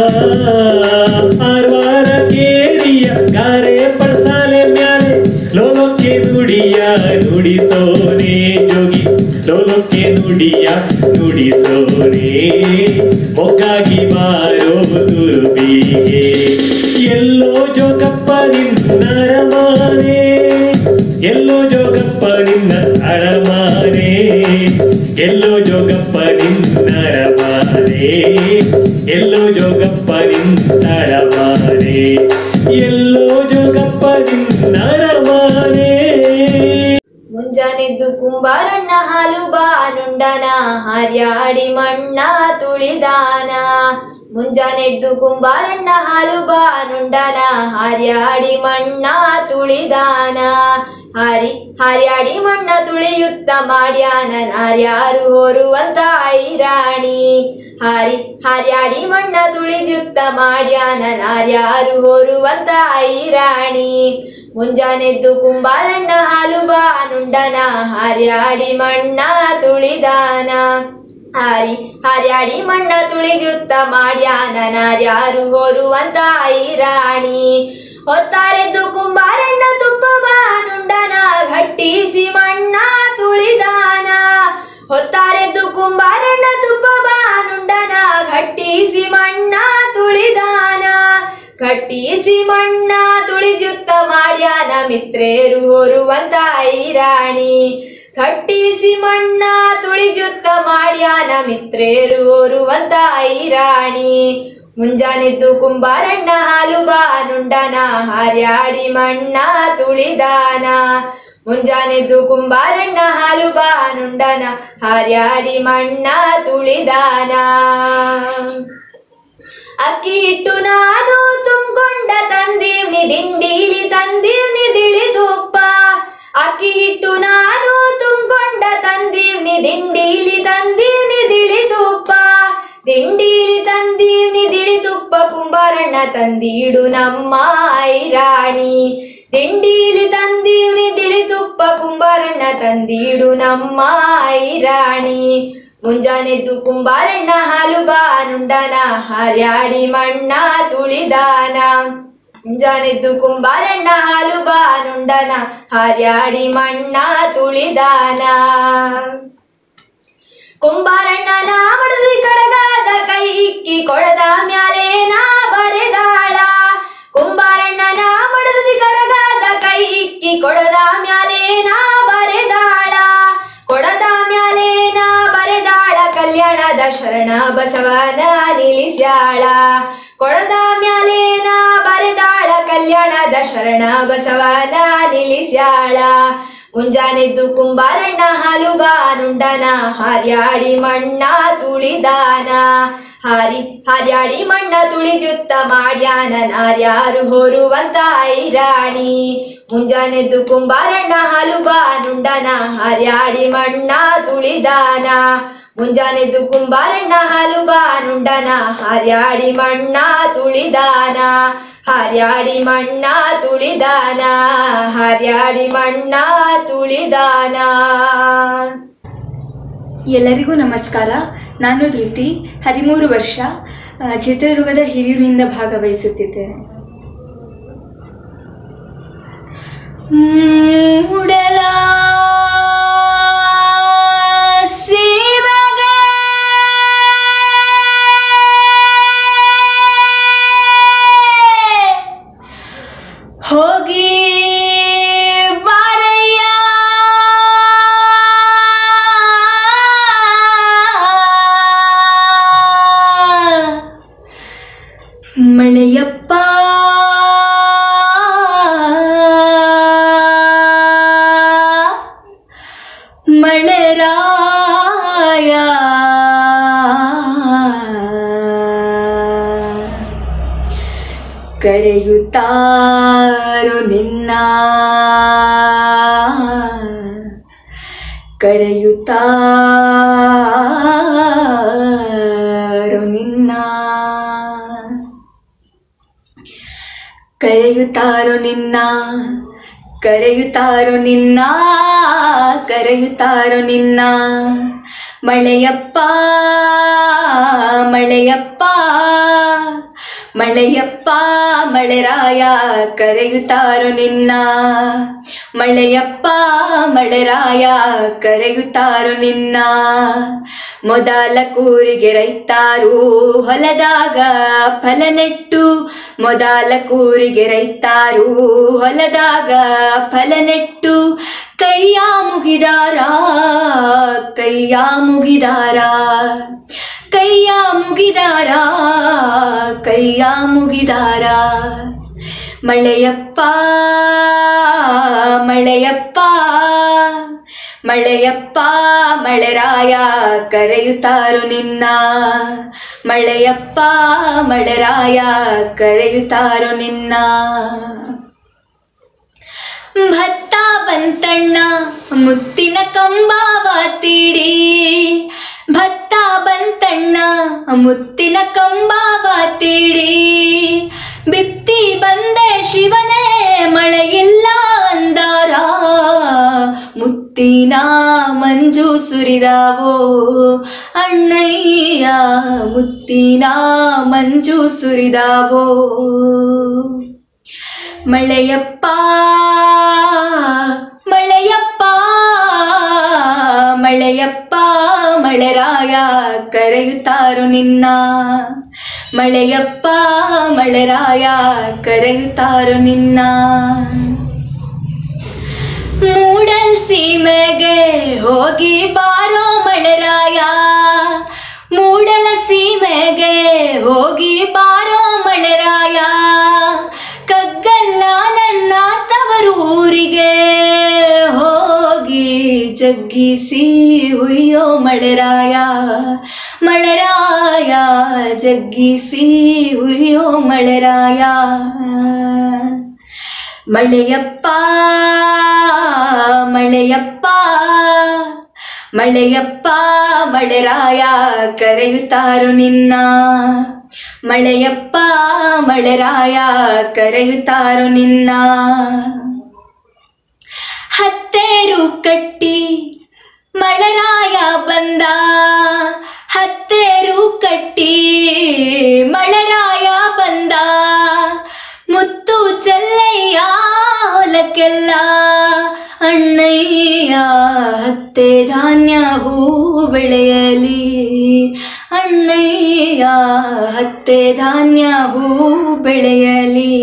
ಆರ್ವಾರ ಕೇರಿಯ ಗಾರೆ ಪಡ್ಸಾಲೆ ಮ್ಯಾಲೆ ಲೋಲೋಕ್ಕೆ ನುಡಿಯ ನುಡಿಸೋನೆ ಜೋಗಿ ಲೋಲೋಕ್ಕೆ ನುಡಿಯ ನುಡಿಸೋನೆ ಮೊಗ್ಗಾಗಿ ಬಾರೋ ತುರುಬಿಗೆ ಎಲ್ಲೋ ಜೋಗಪ್ಪ ನಿನ್ನರ ಮಾನೆ ಎಲ್ಲೋ ಜೋಗಪ್ಪ ನಿನ್ನ ಅರಮಾನೆ ಎಲ್ಲೋ ಜೋಗಪ್ಪ ನಿನ್ನರ ಮಾನೆ ಎಲ್ಲೋ ಜೋಗಪ್ಪ ನಿನ್ನರ ಮಾನೆ ಎಲ್ಲೋ ಜೋಗಪ್ಪ ನಿನ್ನರ ಮಾನೆ ಮುಂಜಾನೆದ್ದು ಕುಂಬಾರಣ್ಣ ಹಾಲು ಬಾನುಂಡನ ಹಾರ್ಯಾಡಿ ಮಣ್ಣ ತುಳಿದಾನ ಮುಂಜಾನೆದ್ದು ಕುಂಬಾರಣ್ಣ ಹಾಲು ಬಾನುಂಡನ ಹಾರ್ಯಾಡಿ ಮಣ್ಣ ತುಳಿದಾನ ಹಾರಿ ಹಾರ್ಯಾಡಿ ಮಣ್ಣ ತುಳಿಯುತ್ತ ಮಾಡ್ಯಾನ ನಾರ್ಯಾರು ಹೋರುವಂತ ಐರಾಣಿ ಹಾರಿ ಹಾರ್ಯಾಡಿ ಮಣ್ಣ ತುಳಿಯುತ್ತ ಮಾಡ್ಯಾನ ನಾರ್ಯಾರು ಹೋರುವಂತ ಐರಾಣಿ ಮುಂಜಾನೆದ್ದು ಕುಂಬಾರಣ್ಣ ಹಾಲು ಬಾನುಂಡನ ಹಾರ್ಯಾಡಿ ಮಣ್ಣ ತುಳಿದಾನ ಹಾರಿ ಹಾರ್ಯಾಡಿ ಮಣ್ಣ ತುಳಿದುತ್ತ ಮಾಡ್ಯಾನ ನಾರ್ಯಾರು ಹೋರುವಂತ ಐರಾಣಿ ಹೊತ್ತಾರೆದ್ದು ಕುಂಬಾರಣ್ಣ ತುಪ್ಪ ಬಾನುಂಡನ ಘಟ್ಟಿಸಿ ಮಣ್ಣ ತುಳಿದಾನ ಹೊತ್ತಾರೆದ್ದು ಕುಂಬಾರಣ್ಣ ತುಪ್ಪ ಬಾನುಂಡನ ಘಟ್ಟಿಸಿ ಮಣ್ಣ ತುಳಿದಾನ ಕಟ್ಟಿಸಿ ಮಣ್ಣ ತುಳಿದ್ಯುತ್ತ ಮಾಡ್ಯಾನ ಮಿತ್ರೇರು ಹೊರುವಂತ ಐರಾಣಿ ಕಟ್ಟಿಸಿ ಮಣ್ಣ ತುಳಿದ್ಯುತ್ತ ಮಾಡ್ಯಾನ ಮಿತ್ರೇರು ಹೊರುವಂತ ಐರಾಣಿ ಮುಂಜಾನೆದ್ದು ಕುಂಬಾರಣ್ಣ ಹಾಲು ಬಾನುಂಡನ ಹಾರ್ಯಾಡಿ ಮಣ್ಣ ತುಳಿದಾನ ಮುಂಜಾನೆದ್ದು ಕುಂಬಾರಣ್ಣ ಹಾಲು ಬಾನುಂಡನ ಹಾರ್ಯಾಡಿ ಮಣ್ಣ ತುಳಿದಾನ ಅಕ್ಕಿ ಹಿಟ್ಟು ನಾನು ತುಂಬಿಕೊಂಡ ತಂದೀವ್ನಿ ದಿಂಡೀಲಿ ತಂದೀವ್ನಿ ದಿಳಿ ತುಪ್ಪ ಅಕ್ಕಿ ಹಿಟ್ಟು ನಾನು ತುಂಬಿಕೊಂಡ ತಂದೀವ್ನಿ ದಿಂಡೀಲಿ ತಂದೀವ್ನಿ ದಿಳಿ ತುಪ್ಪ ದಿಂಡೀಲಿ ತಂದೀವ್ನಿ ದಿಳಿ ತುಪ್ಪ ಕುಂಬಾರಣ್ಣ ತಂದೀಡು ನಮ್ಮ ಐರಾಣಿ ದಿಂಡೀಲಿ ತಂದೀವ್ನಿ ದಿಳಿ ತುಪ್ಪ ಕುಂಬಾರಣ್ಣ ತಂದೀಡು ನಮ್ಮ ಐರಾಣಿ ಮುಂಜಾನೆದ್ದು ಕುಂಬಾರಣ್ಣ ಹಾಲು ಬಾನುಂಡನ ಹಾರ್ಯಾಡಿ ಮಣ್ಣ ತುಳಿದಾನ ಮುಂಜಾನೆದ್ದು ಕುಂಬಾರಣ್ಣ ಹಾಲು ಬಾನುಂಡನ ಹಾರ್ಯಾಡಿ ಮಣ್ಣ ತುಳಿದಾನ ಕುಂಬಾರಣ್ಣನ ಮಡದಿ ಕಡಗಾದ ಕೈ ಇಕ್ಕಿ ಕೊಡದ ಮ್ಯಾಲೆ ನಾ ಬರೆದಾಳ ಕುಂಬಾರಣ್ಣನ ಮಡದಿ ಕಡಗಾದ ಕೈ ಇಕ್ಕಿ ಕೊಡದ ಮ್ಯಾಲೆ ನಾ ಬರೆದಾಳ ಕೊಡದ ಮ್ಯಾಲೆ ನಾ ಬರೆದಾಳ ಕಲ್ಯಾಣದ ಶರಣ ಬಸವನ ನಿಲ್ಲಿಸ್ಯಾಳ ಕೊಡದ ಮ್ಯಾಲೆ ನಾ ಬರೆದಾಳ ಕಲ್ಯಾಣದ ಶರಣ ಬಸವನ ನಿಲ್ಲಿಸ್ಯಾಳ ಮುಂಜಾನೆದ್ದು ಕುಂಬಾರಣ್ಣ ಹಾಲುಗ ನುಂಡನ ಹಾರ್ಯಾಡಿ ಮಣ್ಣ ತುಳಿದಾನ ಹಾರಿ ಹಾರ್ಯಾಡಿ ಮಣ್ಣ ತುಳಿದ್ಯುತ್ತ ಮಾಡ್ಯಾನ ನಾರ್ಯಾರು ಹೊರುವಂತ ಐರಾಣಿ ಮುಂಜಾನೆದ್ದು ಕುಂಬಾರಣ್ಣ ಹಾಲುಗ ನುಂಡನ ಹಾರ್ಯಾಡಿ ಮಣ್ಣ ತುಳಿದಾನ ಮುಂಜಾನೆದ್ದು ಕುಂಬಾರಣ್ಣ ಹಾಲುಗ ನುಂಡನ ಹಾರ್ಯಾಡಿ ಮಣ್ಣ ತುಳಿದಾನ ಹಾರ್ಯಾಡಿ ಮಣ್ಣ ತುಳಿದಾನ ಹಾರ್ಯಾಡಿ ಮಣ್ಣ ತುಳಿದಾನ ಎಲ್ಲರಿಗೂ ನಮಸ್ಕಾರ ನಾನು ಧೃತಿ ಹದಿಮೂರು ವರ್ಷ ಆ, ಚಿತ್ರದುರ್ಗದ ಹಿರಿಯೂರಿನಿಂದ ಭಾಗವಹಿಸುತ್ತಿದ್ದೇನೆ ಮೂಡಲ ಸೀಮೆಗೆ ಹೋಗಿ ಬಾರಯ್ಯ ಮಳೆಯಪ್ಪ ಮಳೆರಾಯ ಕರೆಯುತ್ತಾರೋ ನಿನ್ನ ಕರೆಯುತ್ತಾರೋ ನಿನ್ನ ಕರೆಯುತ್ತಾರೋ ನಿನ್ನ ಕರೆಯುತ್ತಾರೋ ನಿನ್ನ ಕರೆಯುತ್ತಾರೋ ನಿನ್ನ ಮಳೆಯಪ್ಪ ಮಳೆಯಪ್ಪ ಮಳೆಯಪ್ಪ ಮಳೆರಾಯ ಕರೆಯುತ್ತಾರೋ ನಿನ್ನ ಮಳೆಯಪ್ಪ ಮಳೆರಾಯ ಕರೆಯುತ್ತಾರೋ ನಿನ್ನ ಮೊದಲ ಕೂರಿಗೆ ರೈತಾರು ಹೊಲದಾಗ ಫಲ ನೆಟ್ಟು ಮೊದಲ ಕೂರಿಗೆ ರೈತಾರು ಹೊಲದಾಗ ಫಲ ನೆಟ್ಟು ಕೈಯ ಮುಗಿದಾರ ಕೈಯ ಮುಗಿದಾರ ಕೈಯ ಮುಗಿದಾರ ಕೈಯ ಮುಗಿದಾರ ಮಳೆಯಪ್ಪ ಮಳೆಯಪ್ಪ ಮಳೆಯಪ್ಪ ಮಳೆರಾಯ ಕರೆಯುತ್ತಾರೋ ನಿನ್ನ ಮಳೆಯಪ್ಪ ಮಳೆರಾಯ ಕರೆಯುತ್ತಾರೋ ನಿನ್ನ ಭತ್ತ ಬಂತಣ್ಣ ಮುತ್ತಿನ ಕಂಬಾವ ತೀಡಿ ಭತ್ತ ಬಂತಣ್ಣ ಮುತ್ತಿನ ಕಂಬಾವ ತೀಡಿ ಬಿತ್ತಿ ಬಂದೆ ಶಿವನೇ ಮಳೆಯಿಲ್ಲ ಅಂದಾರ ಮುತ್ತಿನ ಮಂಜು ಸುರಿದಾವೋ ಅಣ್ಣಯ್ಯ ಮುತ್ತಿನ ಮಂಜು ಸುರಿದಾವೋ ಮಳೆಯಪ್ಪ ಮಳೆಯಪ್ಪ ಮಳೆಯಪ್ಪ ಮಳೆರಾಯ ಕರೆಯುತ್ತಾರೋ ನಿನ್ನ ಮಳೆಯಪ್ಪ ಮಳೆರಾಯ ಕರೆಯುತ್ತಾರೋ ನಿನ್ನ ಮೂಡಲ್ ಸೀಮೆಗೆ ಹೋಗಿ ಬಾರೋ ಮಳೆರಾಯ ಮೂಡಲ ಸೀಮೆಗೆ ಹೋಗಿ ಬಾರೋ ಮಳೆರಾಯ ಕಗ್ಗಲ್ಲ ನನ್ನ ತವರೂರಿಗೆ ಹೋಗಿ ಜಗ್ಗಿಸಿ ಹುಯ್ಯೋ ಮಳೆರಾಯ ಮಳೆರಾಯ ಜಗ್ಗಿಸಿ ಹುಯ್ಯೋ ಮಳೆರಾಯ ಮಳೆಯಪ್ಪ ಮಳೆಯಪ್ಪ ಮಳೆಯಪ್ಪ ಮಳೆರಾಯ ಕರೆಯುತ್ತಾರೋ ನಿನ್ನ ಮಳೆಯಪ್ಪ ಮಳೆರಾಯ ಕರೆಯುತ್ತಾರೋ ನಿನ್ನ ಹತ್ತೇರು ಕಟ್ಟಿ ಮಳೆರಾಯ ಬಂದ ಹತ್ತೇರು ಕಟ್ಟಿ ಮಳೆರಾಯ ಬಂದ ಮುತ್ತು ಚೆಲ್ಲಯ್ಯ ಹೊಲಕ್ಕೆಲ್ಲ ಅಣ್ಣಯ್ಯ ಹತ್ತೆ ಧಾನ್ಯ ಹೂ ಬೆಳೆಯಲಿ ಅಣ್ಣಯ್ಯ ಹತ್ತೆ ಧಾನ್ಯ ಹೂ ಬೆಳೆಯಲಿ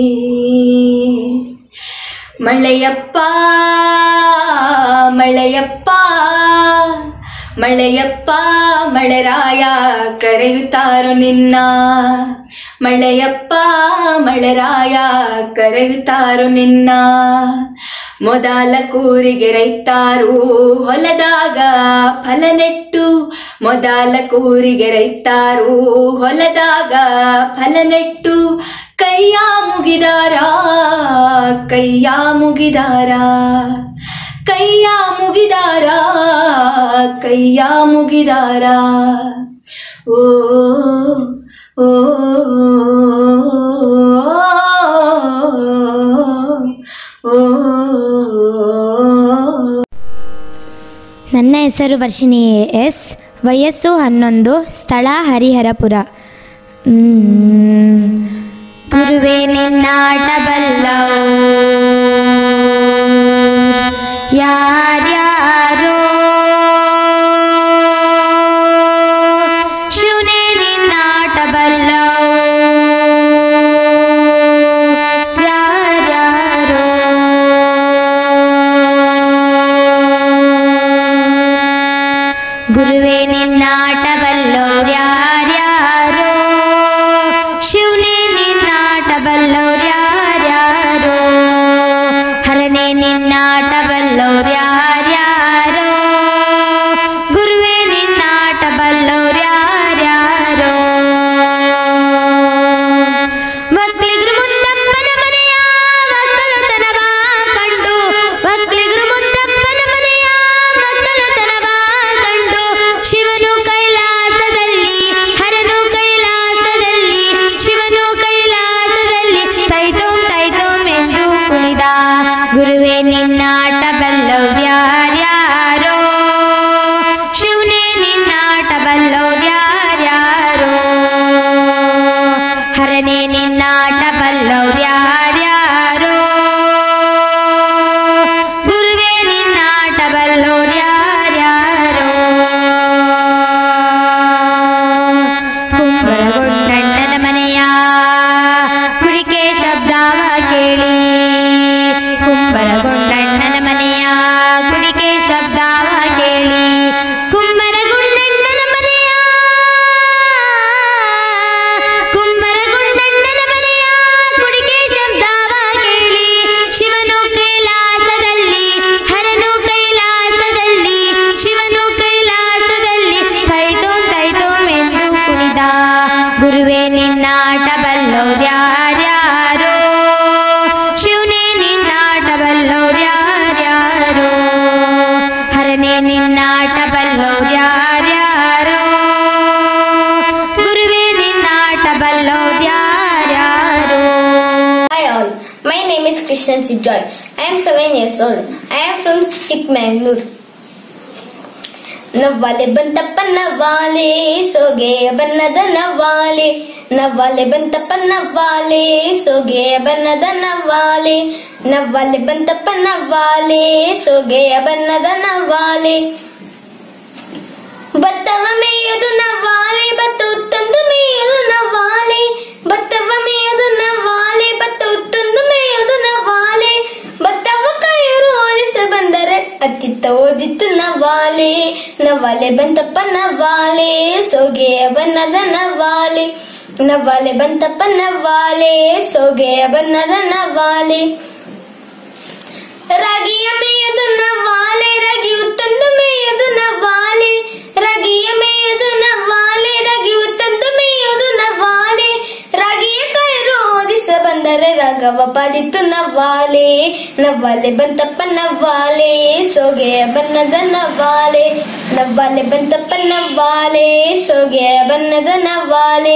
ಮಳೆಯಪ್ಪ ಮಳೆಯಪ್ಪ ಮಳೆಯಪ್ಪ ಮಳೆರಾಯ ಕರೆಯುತ್ತಾರೋ ನಿನ್ನ ಮಳೆಯಪ್ಪ ಮಳೆರಾಯ ಕರೆಯುತ್ತಾರೋ ನಿನ್ನ ಮೊದಲ ಕೂರಿಗೆ ರೈತಾರು ಹೊಲದಾಗ ಫಲ ನೆಟ್ಟು ಮೊದಲ ಕೂರಿಗೆ ರೈತಾರು ಹೊಲದಾಗ ಫಲ ನೆಟ್ಟು ಕೈಯ ಮುಗಿದಾರ ಕೈಯ ಮುಗಿದಾರ ಕೈಯ ಮುಗಿದಾರ ಕೈಯ ಮುಗಿದಾರ ಓ ಓ ಓ ನನ್ನ ಹೆಸರು ವರ್ಷಿಣಿ ಎಸ್ ವಯಸ್ಸು ಹನ್ನೊಂದು ಸ್ಥಳ ಹರಿಹರಪುರ ಮ್, ಗುರುವೇ ನಿನ್ನಾಟ ಬಲ್ಲವು ಯಾರ್ಯಾರೋ ಶಿವನೇ ನಿನ್ನಾಟ ಬಲ್ಲವು ಯಾರ್ಯಾರೋ ಗುರುವೇ ನಿನ್ನಾಟ ಬಲ್ಲೋರ್ಯಾರ್ಯಾರೋ ಶಿವನೇ ನಿನ್ನಾಟ ಬಲ್ಲೋರ್ಯಾರ್ಯಾರೋ ಹರನೇ ನಿನ್ನಾಟ ಬಲ್ಲೋರ್ಯಾರ್ಯಾರೋ ಗುರುವೇ ನಿನ್ನಾಟ ಬಲ್ಲೋರ್ಯಾರ್ಯಾರೋ ಒಕ್ಕಲಿಗರು ಮುದ್ದಪ್ಪನ ಮನೆಯ ಒಕ್ಕಲುತನವ ಕಂಡು ಒಕ್ಕಲಿಗರು ಮುದ್ದಪ್ಪನ ಮನೆಯ ಒಕ್ಕಲುತನವ ಕಂಡು ಶಿವನು ಕೈಲಾಸದಲ್ಲಿ ಹರನು ಕೈಲಾಸದಲ್ಲಿ ಶಿವನು ಕೈಲಾಸದಲ್ಲಿ ತೈತೋಂ ತೈತೋಂ ಎಂದು ಕುಣಿದ ಗುರುವೇ ನಿನ್ನಾಟ ಬಲ್ಲವ್ಯಾರ್ಯಾರೋ ಶಿವನೇ ನಿನ್ನಾಟ ಬಲ್ಲವ್ಯಾರ್ಯಾರೋ ಹರನೇ ನಿನ್ನಾಟ ಬಲ್ಲವ್ಯಾರ್ಯಾರೋ ಗುರುವೇ ನಿನ್ನಾಟ ಬಲ್ಲೋರ್ಯಾರ್ಯಾರೋ ಕುಂಬರಗೊಂಡಣ್ಣನ ಮನೆಯ ಕುಡಿಕೆ ಶಬ್ದವ ಕೇಳಿ ಕುಂಬರಗೊಂಡಣ್ಣನ ಮನೆಯ ಕುಡಿಕೆ ಶಬ್ದವ ಕೇಳಿ ಕುಂಬರಗೊಂಡಣ್ಣನ ಮನೆಯ ಕುಂಬರಗೊಂಡಣ್ಣನ ಮನೆಯ ಕುಡಿಕೆ ಶಬ್ದವ ಕೇಳಿ ಶಿವನು ಕೈಲಾಸದಲ್ಲಿ ಹರನು ಕೈಲಾಸದಲ್ಲಿ ಶಿವನು ಕೈಲಾಸದಲ್ಲಿ ತೈತೋಂ ತೈತೋಂ ಎಂದು ಕುಣಿದ ಗುರುವೇ ನಿನ್ನಾಟ ಬಲ್ಲೋರ್ಯಾರ್ಯಾರೋ ಶಿವನೇ ನಿನ್ನಾಟ ಬಲ್ಲೋರ್ಯಾರ್ಯಾರೋ ಹರನೇ ನಿನ್ನಾಟ ಬಲ್ಲೋರ್ಯಾರ್ಯಾರೋ ಗುರುವೇ ನಿನ್ನಾಟ ಬಲ್ಲೋರ್ಯಾರ್ಯಾರೋ Hi all, my name is Krishnan Sijoy. I am 7 years old. I am from Chikmagalur. ನವ್ವಾಲೆ ಬಂತಪ್ಪ ನವ್ವಾಲೆ ಸೊಗೆಯ ಬಣ್ಣದ ನವ್ವಾಲೆ ನವ್ವಾಲೆ ಬಂತಪ್ಪ ನವ್ವಾಲೆ ಸೊಗೆಯ ಬಣ್ಣದ ನವ್ವಾಲೆ ನವ್ವಾಲೆ ಬಂತಪ್ಪ ನವ್ವಾಲೆ ಸೊಗೆಯ ಬಣ್ಣದ ನವ್ವಾಲೆ ಭತ್ತವ ಮೇಯದು ನವ್ವಾಲೆ ಭತ್ತ ಉತ್ತೊಂದು ಮೇಯಲು ನವ್ವಾಲೆ ಭತ್ತವ ಮೇಯದು ನವ್ವಾಲೆ ಭತ್ತ ಉತ್ತೊಂದು ಮೇಯದು ನವ್ವಾಲೆ ಭತ್ತವ ಕೈರು ಹೋಲಿಸ ಬಂದರೆ ಅತ್ತಿತ್ತ ಓದಿತ್ತು ನವ್ವಾಲೆ ನವ್ವಾಲೆ ಬಂತಪ್ಪ ನವ್ವಾಲೆ ಸೊಗೆಯ ಬಣ್ಣದ ನವ್ವಾಲೆ ನವ್ವಾಲೆ ಬಂತಪ್ಪ ನವ್ವಾಲೆ ಸೊಗೆಯ ಬಣ್ಣದ ನವ್ವಾಲೆ ರಾಗಿಯ ಮೇಯದು ನವ್ವಾಲೆ ರಾಗಿ ಉತ್ತಂದು ಮೇಯದು ನವ್ವಾಲೆ ರಾಗಿಯ ಮೇಯದು ನವ್ವಾಲೆ ರಾಗಿ ಉತ್ತಂದು ಮೇಯದು ನವ್ವಾಲೆ ರಾಗಿಯ ಕೈರು ಓದಿಸ ಬಂದರೆ ರಾಗವ ಪಾಲಿತು ನವ್ವಾಲೆ ನವ್ವಾಲೆ ಬಂತಪ್ಪ ನವ್ವಾಲೆ ಸೊಗೆಯ ಬಣ್ಣದ ನವ್ವಾಲೆ ನವ್ವಾಲೆ ಬಂತಪ್ಪ ನವ್ವಾಲೆ ಸೊಗೆಯ ಬಣ್ಣದ ನವ್ವಾಲೆ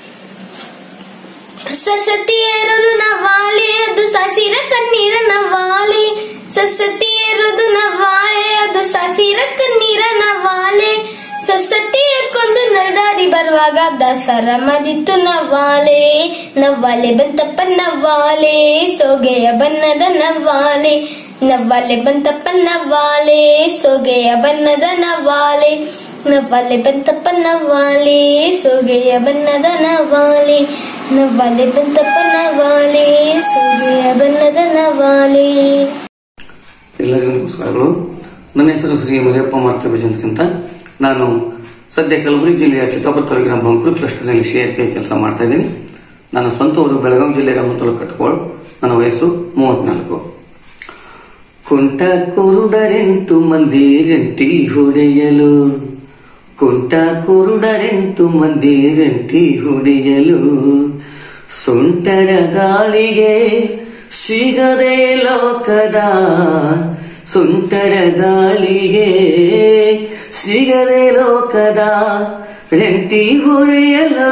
ಸಸತಿ ಏರಲು ನವ್ವಾಲೆ ಅದು ಸಸಿರ ಕಣ್ಣೀರ ನವ್ವಾಲೆ ಸಸತಿ ಏರುದು ನವ್ವಾಲೆ ಅದು ಸಸಿರ ಕಣ್ಣೀರ ನವ್ವಾಲೆ ಸಸತಿ ಏರ್ಕೊಂಡು ನಲ್ದಾರಿ ಬರುವಾಗ ದಸರ ಮದಿತ್ತು ನವ್ವಾಲೆ ನವ್ವಾಲೆ ಬಂತಪ್ಪ ನವ್ವಾಲೆ ಸೊಗೆಯ ಬಣ್ಣದ ನವ್ವಾಲೆ ನವ್ವಾಲೆ ಬಂತಪ್ಪ ನವ್ವಾಲೆ ಸೊಗೆಯ ಬಣ್ಣದ ನವ್ವಾಲೆ ನವ್ವಾಲೆ ಬಂತಪ್ಪ ನವ್ವಾಲೆ ಸೊಗೆಯ ಬಣ್ಣದ ನವ್ವಾಲೆ ನವ್ವಾಲೆ ಬಂತಪ್ಪ ನವ್ವಾಲೆ ಸೊಗೆಯ ಬಣ್ಣದ ನವ್ವಾಲೆ ಎಲ್ಲರಿಗೂ ನಮಸ್ಕಾರಗಳು ನನ್ನ ಹೆಸರು ಶ್ರೀ ಮರಿಯಪ್ಪ ಮಾರ್ಕಬೇಜ್ ಅಂತಕ್ಕಿಂತ ನಾನು ಸದ್ಯ ಕಲಬುರಗಿ ಜಿಲ್ಲೆಯ ಚಿತ್ತಾಪುರ ತಾಲೂಕಿನ ಬಂಕೂರು ಕ್ಲಸ್ಟರ್ನಲ್ಲಿ ಸಿಆರ್ಪಿ ಕೆಲಸ ಮಾಡ್ತಾ ಇದ್ದೀನಿ ನನ್ನ ಸ್ವಂತ ಊರು ಬೆಳಗಾವಿ ಜಿಲ್ಲೆಯ ರಮತಲು ಕಟ್ಕೋಳ್ ನನ್ನ ವಯಸ್ಸು ಮೂವತ್ನಾಲ್ಕು ಕುಂಟ ಕುರುಡರೆಂಟು ಮಂದಿ ರೆಂಟಿ ಹೊಡೆಯಲು ಕುಂಟ ಕುರುಡರೆಂಟು ಮಂದಿ ರೆಂಟಿ ಹೊಡೆಯಲು ಸುಂಟರ ಗಾಳಿಗೆ ಸಿಗದೆ ಲೋಕದ ಸುಂಟರ ಗಾಳಿಗೆ ಸಿಗದೆ ಲೋಕದ ರೆಂಟಿ ಹೊಡೆಯಲು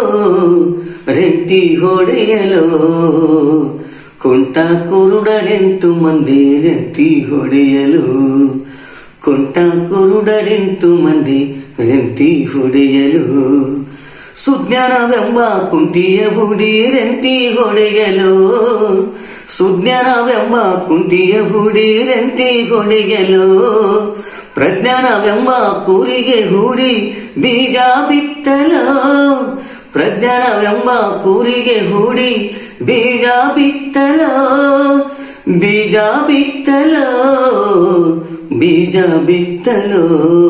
ರೆಂಟಿ ಹೊಡೆಯಲು ಕುಂಟ ಕುರುಡರೆಂಟು ಮಂದಿ ರೆಂಟಿ ಹೊಡೆಯಲು ಕುಂಟ ಕುರುಡರೆಂಟು ಮಂದಿ ರೆಂಟಿ ಹೊಡೆಯಲು ಸುಜ್ಞಾನವೆಂಬ ಕುಂಟಿಯ ಹುಡಿ ರೆಂಟಿ ಹೊಡೆಯಲು ಸುಜ್ಞಾನವೆಂಬ ಕುಂಟಿಯ ಹುಡಿ ರೆಂಟಿ ಹೊಡೆಯಲು ಪ್ರಜ್ಞಾನವೆಂಬ ಕೂರಿಗೆ ಹೂಡಿ ಬೀಜ ಬಿತ್ತಲು ಪ್ರಜ್ಞಾನವೆಂಬ ಕೂರಿಗೆ ಹೂಡಿ ಬೀಜ ಬಿತ್ತಲು ಬೀಜ ಬಿತ್ತಲು ಬೀಜ ಬಿತ್ತಲು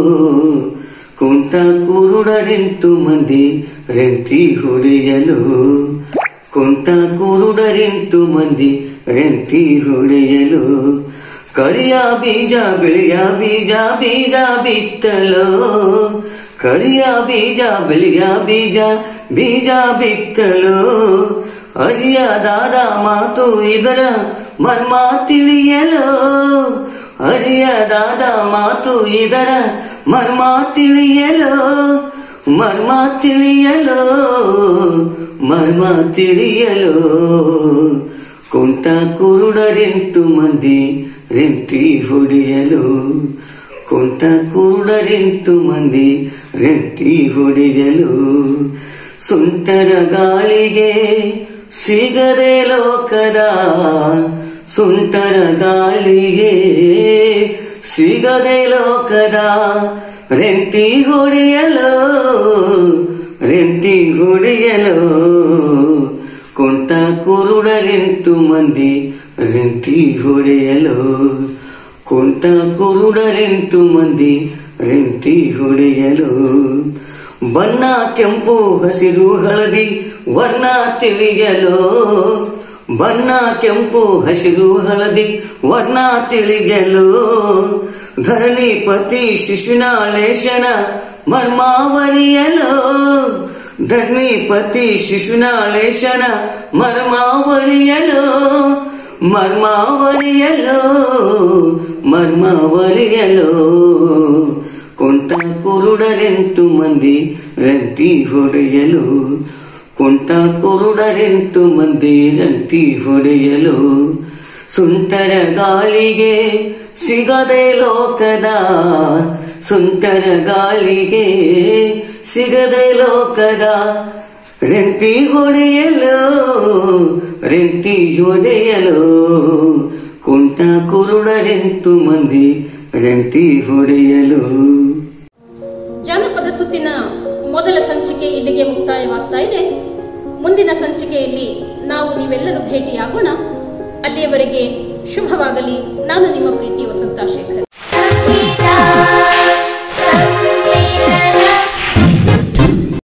ಕುಂಟ ಕುರುಡರೆಂಟು ಮಂದಿ ರೆಂಟಿ ಹೊಡೆಯಲು ಕುಂಟ ಕುರುಡರೆಂಟು ಮಂದಿ ರೆಂಟಿ ಹೊಡೆಯಲು ಕರಿಯ ಬೀಜ ಬೆಳೆಯ ಬೀಜ ಬೀಜ ಬಿತ್ತಲು ಕರಿಯ ಬೀಜ ಬೆಳೆಯ ಬೀಜ ಬೀಜ ಬಿತ್ತಲು ಅರಿಯದಾದ ಮಾತು ಇದರ ಮರ್ಮ ತಿಳಿಯಲು ಅರಿಯದಾದ ಮಾತು ಇದರ ಮರ್ಮ ತಿಳಿಯಲು ಮರ್ಮ ತಿಳಿಯಲು ಮರ್ಮ ತಿಳಿಯಲು ಕುಂಟ ಕುರುಡರೆಂಟು ಮಂದಿ ರೆಂಟಿ ಹೊಡೆಯಲು ಕುಂಟ ಕುರುಡರೆಂಟು ಮಂದಿ ರೆಂಟಿ ಹೊಡೆಯಲು ಸುಂಟರ ಗಾಳಿಗೆ ಸಿಗದೆ ಲೋಕದ ಸುಂಟರ ಗಾಳಿಗೆ ಸಿಗದೆ ಲೋಕದ ರೆಂಟಿ ಹೊಡೆಯಲು ರೆಂಟಿ ಹೊಡೆಯಲು ಕುಂಟ ಕುರುಡರೆಂಟು ಮಂದಿ ರೆಂಟಿ ಹೊಡೆಯಲು ಕುಂಟ ಕುರುಡರೆಂಟು ಮಂದಿ ರೆಂಟಿ ಹೊಡೆಯಲು ಬಣ್ಣ ಕೆಂಪು ಹಸಿರು ಹಳದಿ ವರ್ಣ ತಿಳಿಯಲು ಬಣ್ಣ ಕೆಂಪು ಹಸಿರು ಹಳದಿ ವರ್ಣ ತಿಳಿಯಲು ಧರಣಿಪತಿ ಶಿಶುನಾಳೇಶನ ಮರ್ಮಾವರಿಯಲು ಧರಣಿಪತಿ ಶಿಶುನಾಳೇಶನ ಮರ್ಮಾವರಿಯಲು ಮರ್ಮಾವರಿಯಲು ಮರ್ಮಾವರಿಯಲು ಕುಂಟ ಕುರುಡರೆಂಟು ಮಂದಿ ರಂಟಿ ಹೊಡೆಯಲು ಕುಂಟ ಕುರುಡರೆಂಟು ಮಂದಿ ರಂಟಿ ಹೊಡೆಯಲು ಸುಂಟರ ಗಾಳಿಗೆ ಸಿಗದೆ ಲೋಕದ ಸುಂಟರ ಗಾಳಿಗೆ ಸಿಗದೆ ಲೋಕದ ರೆಂಟಿ ಹೊಡೆಯಲು ರೆಂಟಿ ಹೊಡೆಯಲು ಕುಂಟ ಕುರುಡರೆಂಟು ಮಂದಿ ರೆಂಟಿ ಹೊಡೆಯಲು ಜಾನಪದ ಸುತ್ತಿನ ಮೊದಲ ಸಂಚಿಕೆ ಇಲ್ಲಿಗೆ ಮುಕ್ತಾಯವಾಗ್ತಾ ಇದೆ ಮುಂದಿನ ಸಂಚಿಕೆಯಲ್ಲಿ ನಾವು ನೀವೆಲ್ಲರೂ ಭೇಟಿಯಾಗೋಣ ಅಲ್ಲಿಯವರೆಗೆ ಶುಭವಾಗಲಿ ನಾನು ನಿಮ್ಮ ಪ್ರೀತಿ ವಸಂತ ಶೇಖರ್